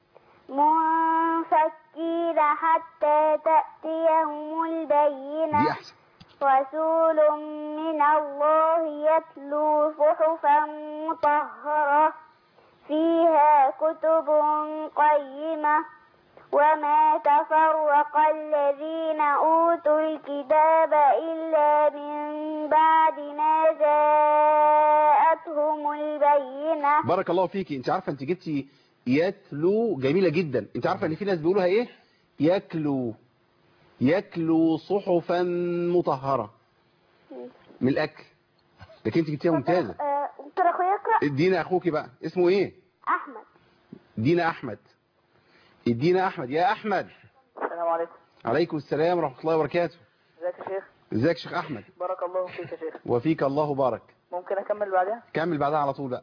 منفكين حتى تأتيهم البينة دي احسن رسول من الله يتلو صحفا مطهرة فيها كتب قيمة وما تفرق الذين أوتوا الكتاب إلا من بعد ما جاءتهم البينة بارك الله فيكي انت عارفة انت جبتي يتلو جميلة جدا انت عارفة ان في ناس بيقولوها ايه يكلو يكلو صحفا مطهرة من الاكل لكن انت جبتيها ممتازة آه، ممكن اخويا يقرا ادينا اخوكي بقى اسمه ايه احمد ادينا احمد ادينا احمد يا احمد السلام عليكم عليكم السلام ورحمة الله وبركاته ازيك يا شيخ ازيك يا شيخ احمد بارك الله فيك يا شيخ وفيك الله بارك ممكن اكمل بعدها كمل بعدها على طول بقى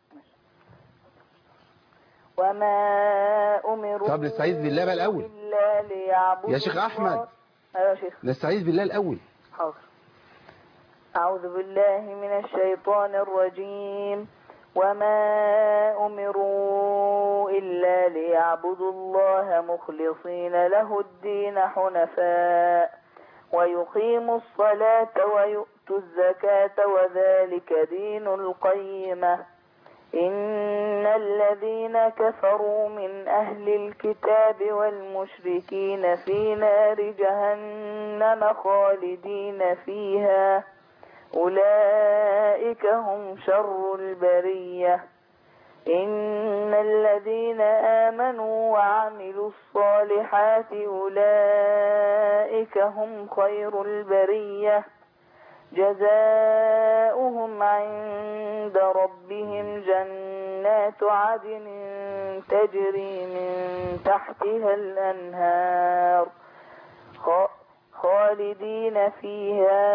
وما امروا طب نستعيذ بالله بقى الأول. الا ليعبدوا يا شيخ أحمد. الله. ايوه يا شيخ نستعيذ بالله الاول حاضر أعوذ بالله من الشيطان الرجيم وما أمروا إلا ليعبدوا الله مخلصين له الدين حنفاء ويقيموا الصلاة ويؤتوا الزكاة وذلك دين القيمة إن الذين كفروا من أهل الكتاب والمشركين في نار جهنم خالدين فيها أولئك هم شر البرية إن الذين آمنوا وعملوا الصالحات أولئك هم خير البرية جزاؤهم عند ربهم جنات عدن تجري من تحتها الأنهار خ- خالدين فيها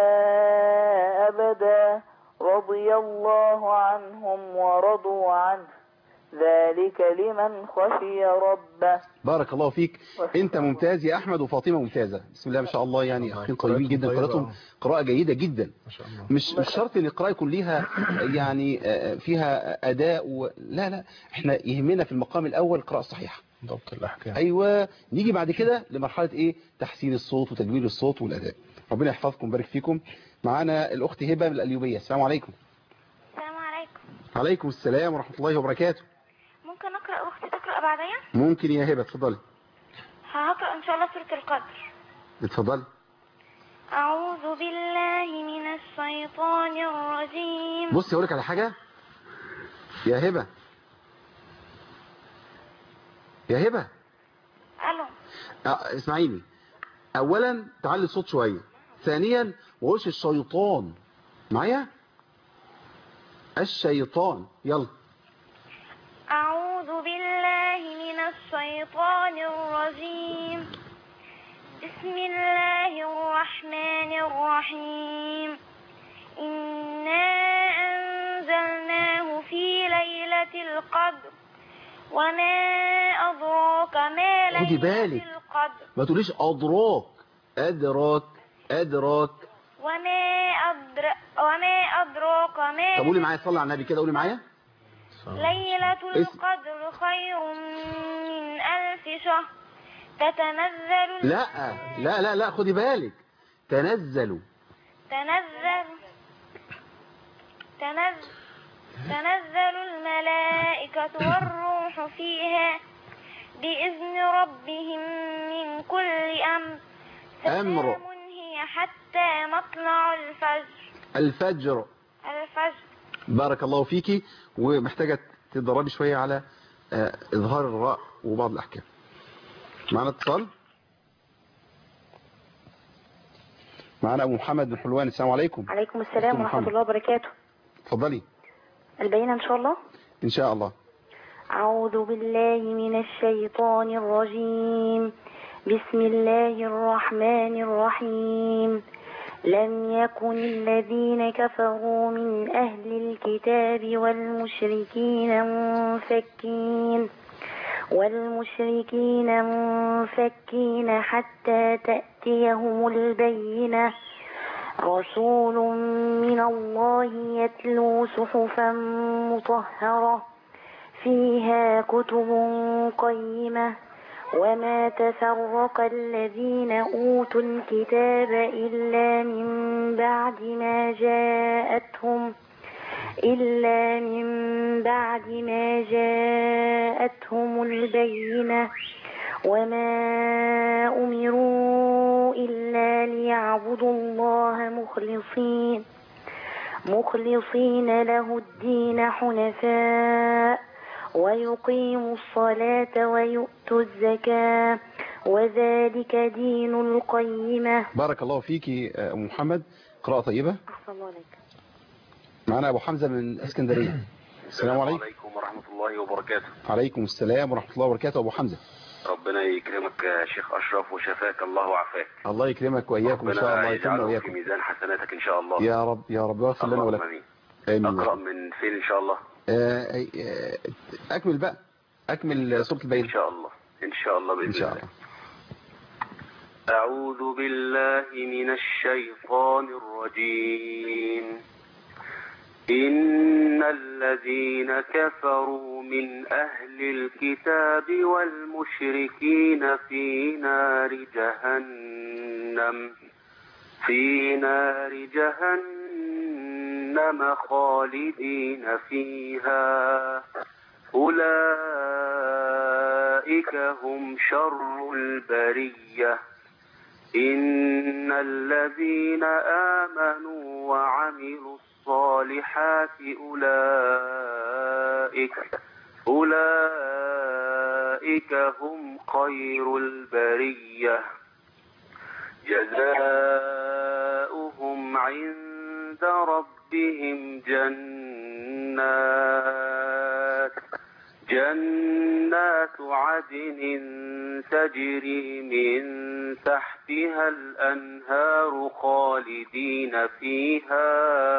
أبدا رضي الله عنهم ورضوا عنه ذلك لمن خشي ربه بارك الله فيك انت ممتاز يا احمد وفاطمه ممتازه بسم الله ما شاء الله يعني اخين طيبين جدا طيبة. قراءتهم قراءه جيده جدا ما شاء الله مش مش شرط ان القراءه يكون ليها يعني آه، فيها اداء و... لا لا احنا يهمنا في المقام الاول القراءه الصحيحه ضبط الأحكام ايوه نيجي بعد كده لمرحله ايه تحسين الصوت وتجميل الصوت والاداء ربنا يحفظكم ويبارك فيكم معانا الاخت هبه من القليوبيه السلام عليكم السلام عليكم عليكم السلام ورحمه الله وبركاته ممكن اقرا اختي تقرا بعدين ممكن يا هبه اتفضلي هقرا ان شاء الله سوره القدر اتفضلي اعوذ بالله من الشيطان الرجيم بصي اقول لك على حاجه يا هبه يا هبه الو أه، اسمعيني اولا تعلي الصوت شويه ثانيا ما قولش الشيطان معايا الشيطان يلا أعوذ بالله من الشيطان الرجيم بسم الله الرحمن الرحيم إنا أنزلناه في ليلة القدر وما أدراك ما خدي ليلة بالك. القدر ما تقوليش ادراك ادراك ادراك وما أدر وما أدراك ما طب قولي معايا صلي على النبي كده قولي معايا ليلة اسم- القدر خير من ألف شهر تتنزل لا لا لا لا خدي بالك تنزلوا تنزل تنزل تنزل الملائكة والروح فيها بإذن ربهم من كل أمر أمر. سلام هي حتى مطلع الفجر الفجر الفجر بارك الله فيكي ومحتاجة تتدربي شوية على آه، إظهار الراء وبعض الأحكام معنا اتصال معنا أبو محمد بن حلوان السلام عليكم عليكم أختي السلام محمد. ورحمة الله وبركاته اتفضلي البينة إن شاء الله إن شاء الله أعوذ بالله من الشيطان الرجيم بسم الله الرحمن الرحيم لم يكن الذين كفروا من أهل الكتاب والمشركين منفكين والمشركين منفكين حتى تأتيهم البينة رسول من الله يتلو صحفا مطهرة فيها كتب قيمة وما تفرق الذين أوتوا الكتاب إلا من بعد ما جاءتهم إلا من بعد ما جاءتهم البينة وما أمروا إلا ليعبدوا الله مخلصين مخلصين له الدين حنفاء ويقيموا الصلاة ويؤتوا الزكاة وذلك دين القيمة بارك الله فيك يا أم محمد قراءة طيبة أحسن الله عليك معنا أبو حمزة من اسكندرية السلام عليكم عليكم ورحمة الله وبركاته عليكم السلام ورحمة الله وبركاته أبو حمزة ربنا يكرمك يا شيخ أشرف وشفاك الله وعافاك الله يكرمك وإياكم إن شاء الله ربنا يكرمنا يجعله في وإياكم ميزان حسناتك إن شاء الله يا رب يا رب واغفر لنا اللهم ولكم آمين آمين أقرأ من فين إن شاء الله آه، آه، أكمل بقى أكمل سورة البينة إن شاء الله إن شاء الله بإذن إن شاء الله الله أعوذ بالله من الشيطان الرجيم إن الذين كفروا من أهل الكتاب والمشركين في نار جهنم في نار جهنم خالدين فيها أولئك هم شر البرية إن الذين آمنوا وعملوا الصالحات أولئك أولئك هم خير البرية جزاؤهم عند ربهم جنات جنات عدن تجري من تحتها الأنهار خالدين فيها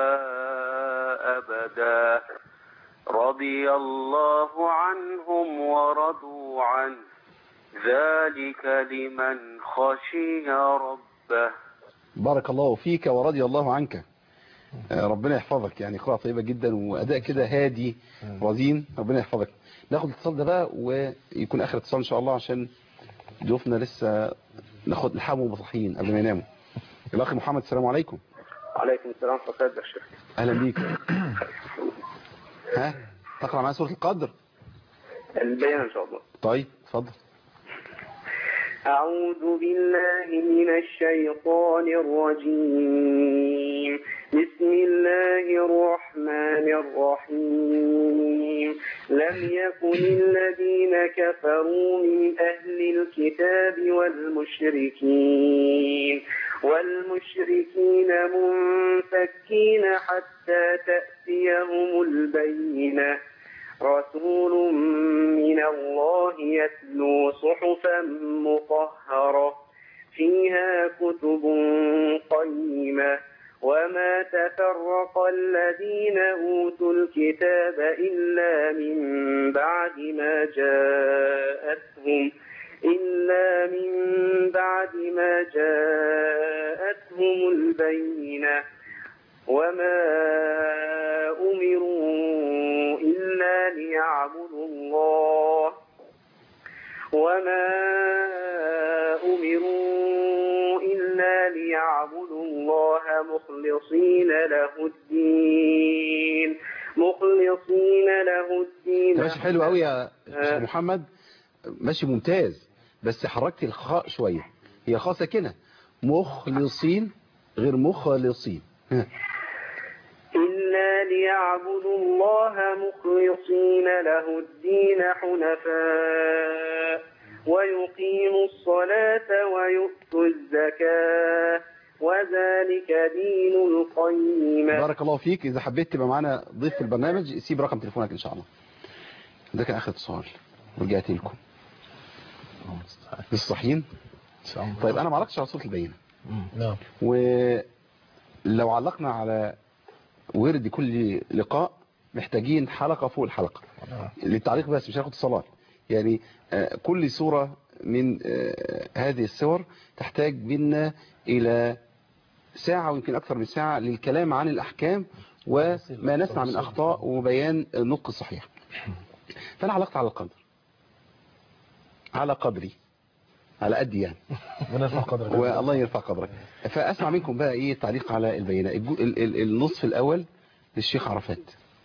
أبدا رضي الله عنهم ورضوا عنه ذلك لمن خشي ربه بارك الله فيك ورضي الله عنك آه، ربنا يحفظك يعني قراءة طيبة جدا وأداء كده هادي رزين ربنا يحفظك ناخد الاتصال ده بقى ويكون آخر اتصال إن شاء الله عشان ضيوفنا لسه ناخد نلحموا مصحيين قبل ما يناموا الأخ محمد السلام عليكم عليكم السلام ورحمة الله وبركاته أهلا بيك ها تقرأ معايا سورة القدر البيان إن شاء الله طيب اتفضل أعوذ بالله من الشيطان الرجيم بسم الله الرحمن الرحيم لم يكن الذين كفروا من أهل الكتاب والمشركين والمشركين منفكين حتى تأتيهم البينة رسول من الله يتلو صحفا مطهرة فيها كتب قيمة وما تفرق الذين أوتوا الكتاب إلا من بعد ما جاءتهم إلا من بعد ما جاءتهم البينة وما أمروا إلا ليعبدوا الله وما أمروا إلا ليعبدوا الله مخلصين له الدين مخلصين له الدين ماشي حلو قوي يا شيخ محمد ماشي ممتاز بس حركت الخاء شوية هي خاء ساكنة مخلصين غير مخلصين ها. إلا ليعبدوا الله مخلصين له الدين حنفاء ويقيموا الصلاة ويؤتوا الزكاة وذلك دين القيمة بارك الله فيك إذا حبيت تبقى معانا ضيف في البرنامج سيب رقم تليفونك إن شاء الله ده كان آخر اتصال ورجعت لكم لسه صاحيين طيب أنا ما علقتش على صوت البينة نعم ولو علقنا على ورد كل لقاء محتاجين حلقة فوق الحلقة للتعليق بس مش هناخد اتصالات يعني آه، كل صورة من آه، هذه الصور تحتاج منا إلى ساعة ويمكن أكثر من ساعة للكلام عن الأحكام وما نسمع من أخطاء وبيان النطق الصحيح فأنا علقت على القدر على قدري على قدي يعني ربنا يرفع قدرك والله يرفع قدرك فأسمع منكم بقى إيه التعليق على البينة الجو- ال- ال- النصف الأول للشيخ عرفات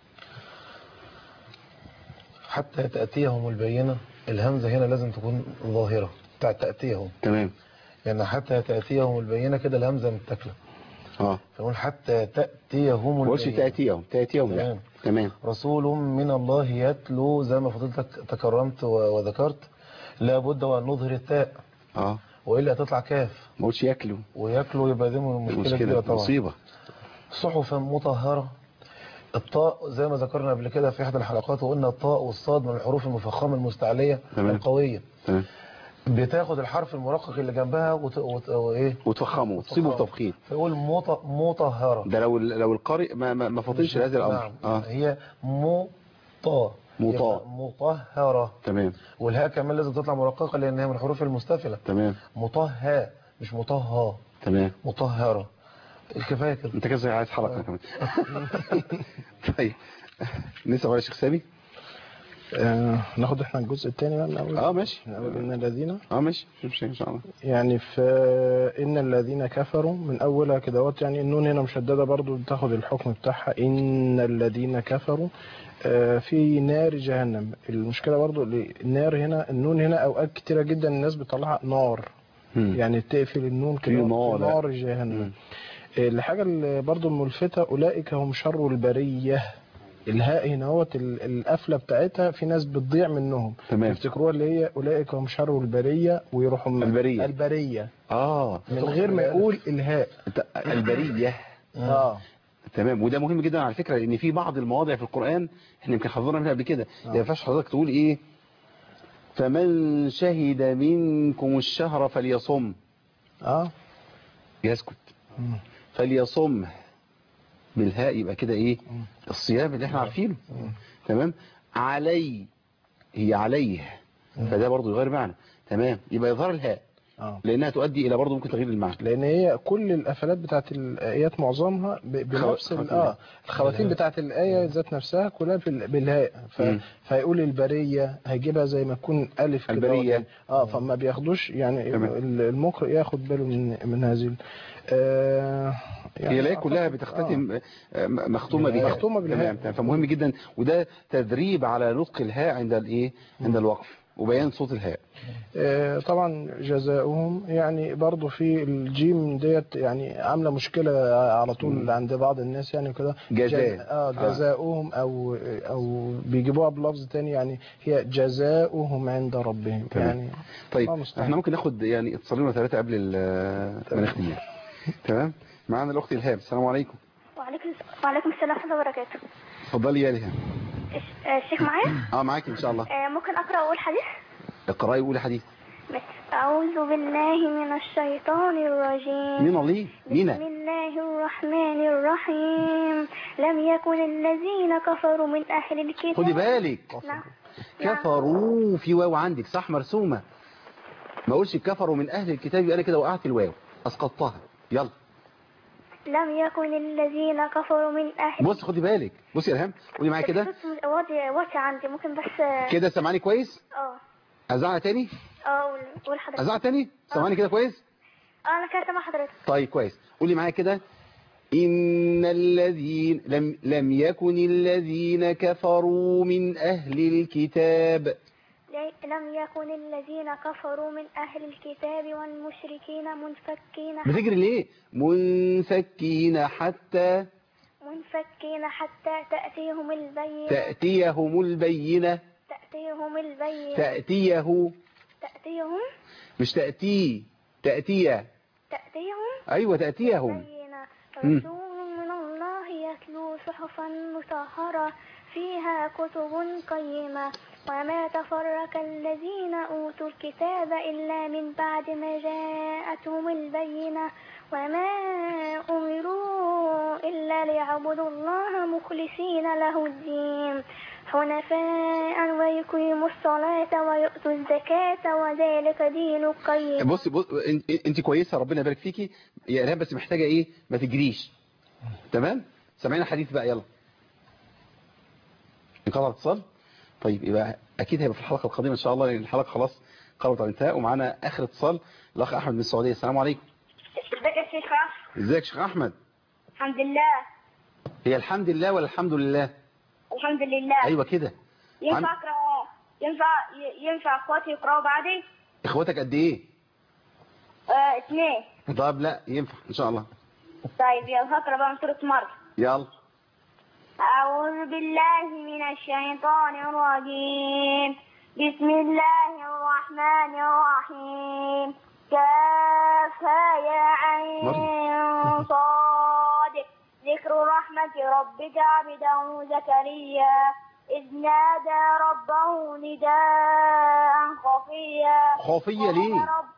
حتى تأتيهم البينة الهمزة هنا لازم تكون ظاهرة بتاع تأتيهم تمام يعني حتى تأتيهم البينة كده الهمزة متاكلة اه فنقول حتى تأتيهم ما قلتش البينة. تأتيهم تأتيهم لا تمام. تمام رسول من الله يتلو زي ما فضلتك تكرمت و- وذكرت لابد وأن نظهر التاء اه وإلا هتطلع كاف ما قلتش ياكلوا وياكلوا يبقى دي مشكلة كبيرة مشكلة طبعا مصيبة صحفا مطهرة الطاء زي ما ذكرنا قبل كده في احدى الحلقات وقلنا الطاء والصاد من الحروف المفخمة المستعلية تمام. القوية تمام بتاخد الحرف المرقق اللي جنبها وت... وت... وايه وتفخموا تصيبوا بتفخيم فيقول مط... مطهرة ده لو لو القارئ ما ما, ما فطنش لهذا الامر نعم. اه هي مطا مطا. يبقى مطهرة تمام والهاء كمان لازم تطلع مرققة لان هي من الحروف المستفلة تمام مطهى مش مطهى تمام مطهرة الكفاية كده انت كده عايز حركة كمان طيب نسمع على شيخ سامي آه ناخد احنا الجزء الثاني بقى من اول اه ماشي من اول ان الذين اه ماشي مش ان شاء الله يعني في ان الذين كفروا من اولها كده وقت يعني النون هنا مشدده برضو بتاخد الحكم بتاعها ان الذين كفروا آه، في نار جهنم المشكله برضو اللي النار هنا النون هنا اوقات كتيره جدا الناس بتطلعها نار مم. يعني تقفل النون كده في نار. في نار جهنم الحاجه اللي برضو الملفته اولئك هم شر البريه الهاء هنا هوت ال- القفله بتاعتها في ناس بتضيع منهم تمام. يفتكروها اللي هي اولئك هم شر البريه ويروحوا م- البرية. البريه اه من غير ما يقول الهاء انت- البرية اه تمام وده مهم جدا على فكرة لان في بعض المواضع في القرآن احنا يمكن حضرنا منها قبل كده ما ينفعش حضرتك تقول ايه فمن شهد منكم الشهر فليصم اه يسكت مم. فليصم بالهاء يبقى كده ايه الصيام اللي احنا عارفينه تمام علي هي عليه فده برضو يغير معنى تمام يبقى يظهر الهاء اه لانها تؤدي الى برضو ممكن تغيير المعنى لان هي كل القفلات بتاعت الايات معظمها ب- بنفس ال- خواتيم. اه الخواتيم بتاعت الايه ذات نفسها كلها بال- بالهاء ف... مم. فيقول البريه هيجيبها زي ما تكون الف كده البرية. يعني. اه فما بياخدوش يعني تمام. ال- المقرئ ياخد باله من من هذه ال- آه هي الايه أعتقد- كلها آه. بتختتم آه، مختومه بها مختومة بالهاء. تمام تمام. فمهم جدا وده تدريب على نطق الهاء عند الايه عند الوقف وبيان صوت الهاء آه، طبعا جزاؤهم يعني برضو في الجيم ديت يعني عامله مشكله على طول عند بعض الناس يعني كده جزاء. جز- اه جزاؤهم او او بيجيبوها بلفظ تاني يعني هي جزاؤهم عند ربهم تمام. يعني طيب الله المستعان. احنا ممكن ناخد يعني اتصالين وثلاثه قبل ال- ما نختم يعني. تمام معانا الاخت الهام السلام عليكم وعليكم وعليكم السلام ورحمة الله وبركاته اتفضلي يا الهام الش- آه، الشيخ معايا اه معاك ان شاء الله آه، ممكن أقرأ أول حديث اقراي وقولي حديث بس أعوذ بالله من الشيطان الرجيم مين الله بسم مينا الله الرحمن الرحيم لم يكن الذين كفروا من أهل الكتاب خدي بالك نعم. كفروا في واو عندك صح مرسومه ما اقولش كفروا من اهل الكتاب يبقى انا كده وقعت الواو اسقطتها يلا لم يكن الذين كفروا من أهل بص خدي بالك بصي يا الهام قولي معايا كده الصوت واطي واطي عندي ممكن بس اه كده سامعاني كويس اه ازعق تاني قول قول حضرتك ازعق تاني سامعاني كده كويس اه انا كده سامع حضرتك طيب كويس قولي معايا كده إن الذين لم, لم يكن الذين كفروا من أهل الكتاب لي- لم يكن الذين كفروا من أهل الكتاب والمشركين منفكين بتجري ليه منفكين حتى منفكين حتى تأتيهم البينة تأتيهم البينة تأتيهم البينة تأتيه تأتيهم مش تأتي تأتي تأتيهم أيوة تأتيهم بينة مم. رسول من الله يتلو صحفا مطهرة فيها كتب قيمة وما تفرق الذين أوتوا الكتاب إلا من بعد ما جاءتهم البينة وما أمروا إلا ليعبدوا الله مخلصين له الدين حنفاء ويقيموا الصلاة ويؤتوا الزكاة وذلك دين القيم بص, بص انت- انت كويسة ربنا يبارك فيكي يا إلهام بس محتاجة ايه ما تجريش تمام سامعين الحديث بقى يلا انقطع اتصال طيب يبقى اكيد هيبقى في الحلقة القادمة ان شاء الله لان الحلقة خلاص قربت على الانتهاء ومعانا اخر اتصال الاخ احمد من السعودية السلام عليكم ازيك يا شيخ ازيك يا شيخ احمد الحمد لله هي الحمد لله ولا الحمد لله الحمد لله ايوه كده ينفع عن- اقرا ينفع ينفع اخواتي يقراوا بعدي اخواتك قد ايه آه اثنين طب لا ينفع ان شاء الله طيب يلا هقرا بقى من سورة مريم يلا أعوذ بالله من الشيطان الرجيم بسم الله الرحمن الرحيم كافها يا عين صاد ذكر رحمة ربك عبده زكريا إذ نادى ربه نداء خفيا خفية ليه قال رب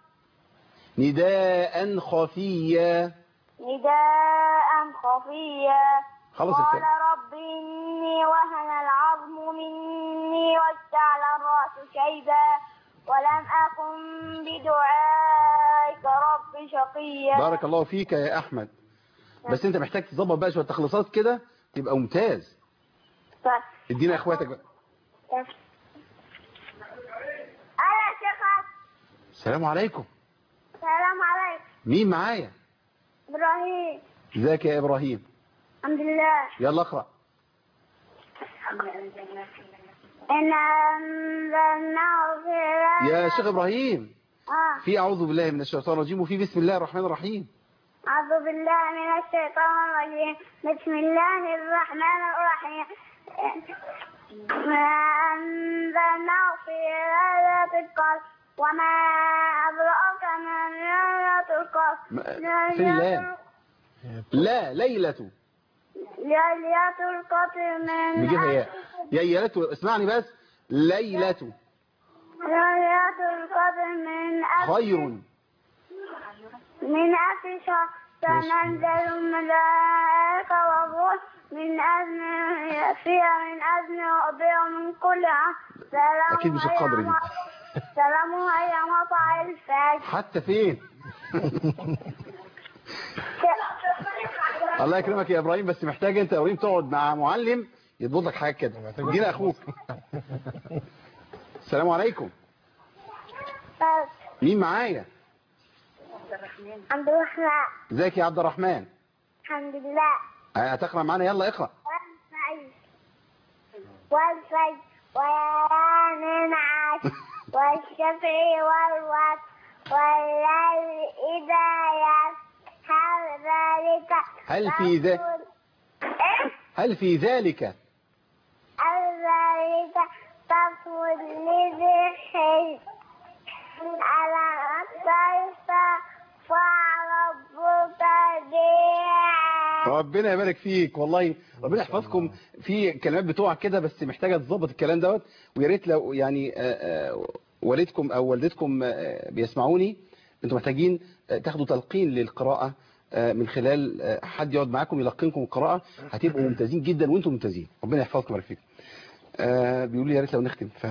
نداء خفيا نداء خفيا خلص قال الكلام رب إني وهن العظم مني واشتعل الرأس شيبا ولم أكن بدعائك رب شقيا بارك الله فيك يا احمد بس انت محتاج تظبط بقى شويه تخليصات كده تبقى ممتاز طيب. ادينا اخواتك بقى أنا يا شيخ السلام عليكم السلام عليكم مين معايا إبراهيم ازيك يا ابراهيم الحمد لله يلا اقرا إن أنزلناه في ليلة يا شيخ ابراهيم آه. في اعوذ بالله من الشيطان الرجيم وفي بسم الله الرحمن الرحيم أعوذ بالله من الشيطان الرجيم بسم الله الرحمن الرحيم ما أنزلناه في ليلة القدر وما أدراك ما ليلة القدر ما- فين اللام؟ لا ليلة ليلة القدر من نجيبها يا ألف- يا يا اسمعني بس ليلة ليلة القدر من ألف خير من ألف شهر تنزل الملائكة والروح من أذن فيها من أذن ربها من كل أمر سلام أكيد مش هي القدر دي. مط- سلام هي مطلع الفجر حتى فين الله يكرمك يا ابراهيم بس محتاج انت يا ابراهيم تقعد مع معلم يضبط لك حاجه كده ادينا اخوك السلام عليكم بس مين معايا عبد الرحمن ازيك يا عبد الرحمن الحمد لله هتقرا معانا يلا اقرا والفجر والفجر ويان عاش والشفع والوتر والليل إذا يسر هل ذلك هل في ذا- تفصيل- إيه؟ هل في ذلك هل ذلك تفصيل لذي حلم ألم كيف فعل ربك بِعَادٍ ربنا يبارك فيك والله ربنا يحفظكم في كلمات بتوعك كده بس محتاجه تظبط الكلام دوت ويا ريت لو يعني آه، آه، والدكم او والدتكم آه، بيسمعوني انتم محتاجين آه، تاخدوا تلقين للقراءه آه، من خلال آه، حد يقعد معاكم يلقنكم القراءه هتبقوا ممتازين جدا وانتم ممتازين ربنا يحفظكم ويبارك فيكم آه، بيقولوا لي يا ريت لو نختم ف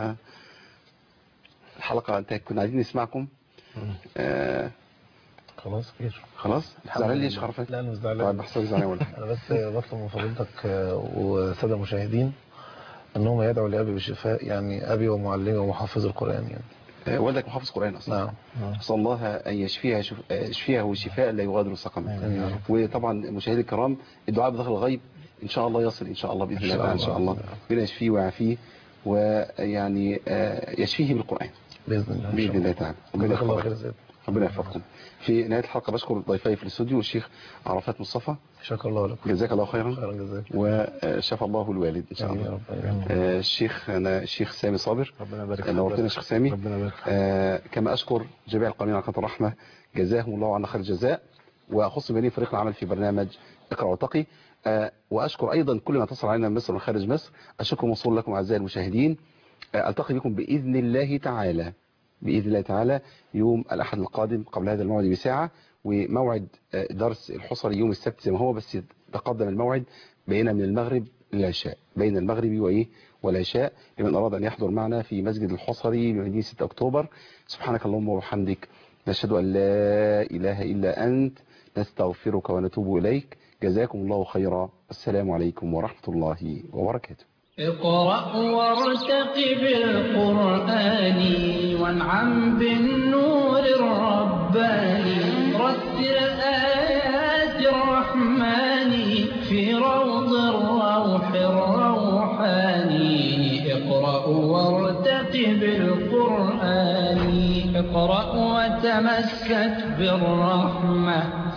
الحلقه انت كنا عايزين نسمعكم آه، خلاص خير خلاص زعلان ليه يا شيخ عرفات لا انا مش طيب زعلان بحسك زعلان ولا انا بس بطلب من فضيلتك آه، والساده المشاهدين انهم يدعوا لابي بالشفاء يعني ابي ومعلمي ومحفظ القران يعني آه، والدك محافظ قرآن أصلا نعم أسأل الله أن يشفيها شف... آه، يشفيها شفاء لا يغادر سقما آمين يا رب. وطبعا مشاهدي الكرام الدعاء بظهر الغيب إن شاء الله يصل إن شاء الله بإذن إن الله شاء تعالى إن الله. شاء الله ربنا يشفيه ويعافيه ويعني آه، يشفيه بالقرآن باذن الله إن شاء بإذن الله تعالى ربنا جزاك الله يحفظك خير زيد ربنا يحفظكم في نهاية الحلقة بشكر ضيفي في الاستوديو الشيخ عرفات مصطفى شكر الله لكم جزاك الله خيرا خيرا جزاك وشفى الله الوالد إن شاء آمين يا الله رب آمين. آه، الشيخ أنا الشيخ سامي صابر ربنا يبارك فيك. نورتنا يا شيخ سامي ربنا يبارك فيك. آه كما أشكر جميع القائمين على قناة الرحمة جزاهم الله عنا خير الجزاء وأخص بني فريق العمل في برنامج اقرأ واتقي آه وأشكر أيضا كل ما اتصل علينا من مصر ومن خارج مصر الشكر موصول لكم أعزائي المشاهدين آه ألتقي بكم بإذن الله تعالى بإذن الله تعالى يوم الأحد القادم قبل هذا الموعد بساعة وموعد آه، درس الحصري يوم السبت زي ما هو بس تقدم الموعد بين من المغرب للعشاء بين المغرب وإيه والعشاء لمن أراد أن يحضر معنا في مسجد الحصري بمدينة 6 أكتوبر سبحانك اللهم وبحمدك نشهد أن لا إله إلا أنت نستغفرك ونتوب إليك جزاكم الله خيرا السلام عليكم ورحمة الله وبركاته اقرأ وارتقب القرآن وانعم بالنور الرباني رتل آيات الرحمن في روض الروح الروحاني اقرأ وارتقب القرآن اقرأ وتمسك بالرحمة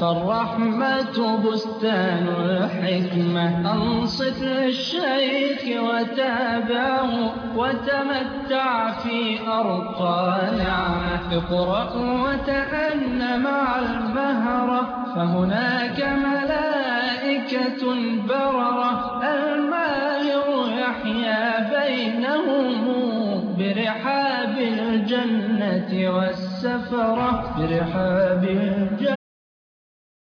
فالرحمة بستان الحكمة أنصت للشيخ وتابعه وتمتع في أرقى نعمة اقرأ وتأن مع المهرة فهناك ملائكة بررة الماهر يحيا بينهم برحاب الجنة والسفرة برحاب الجنة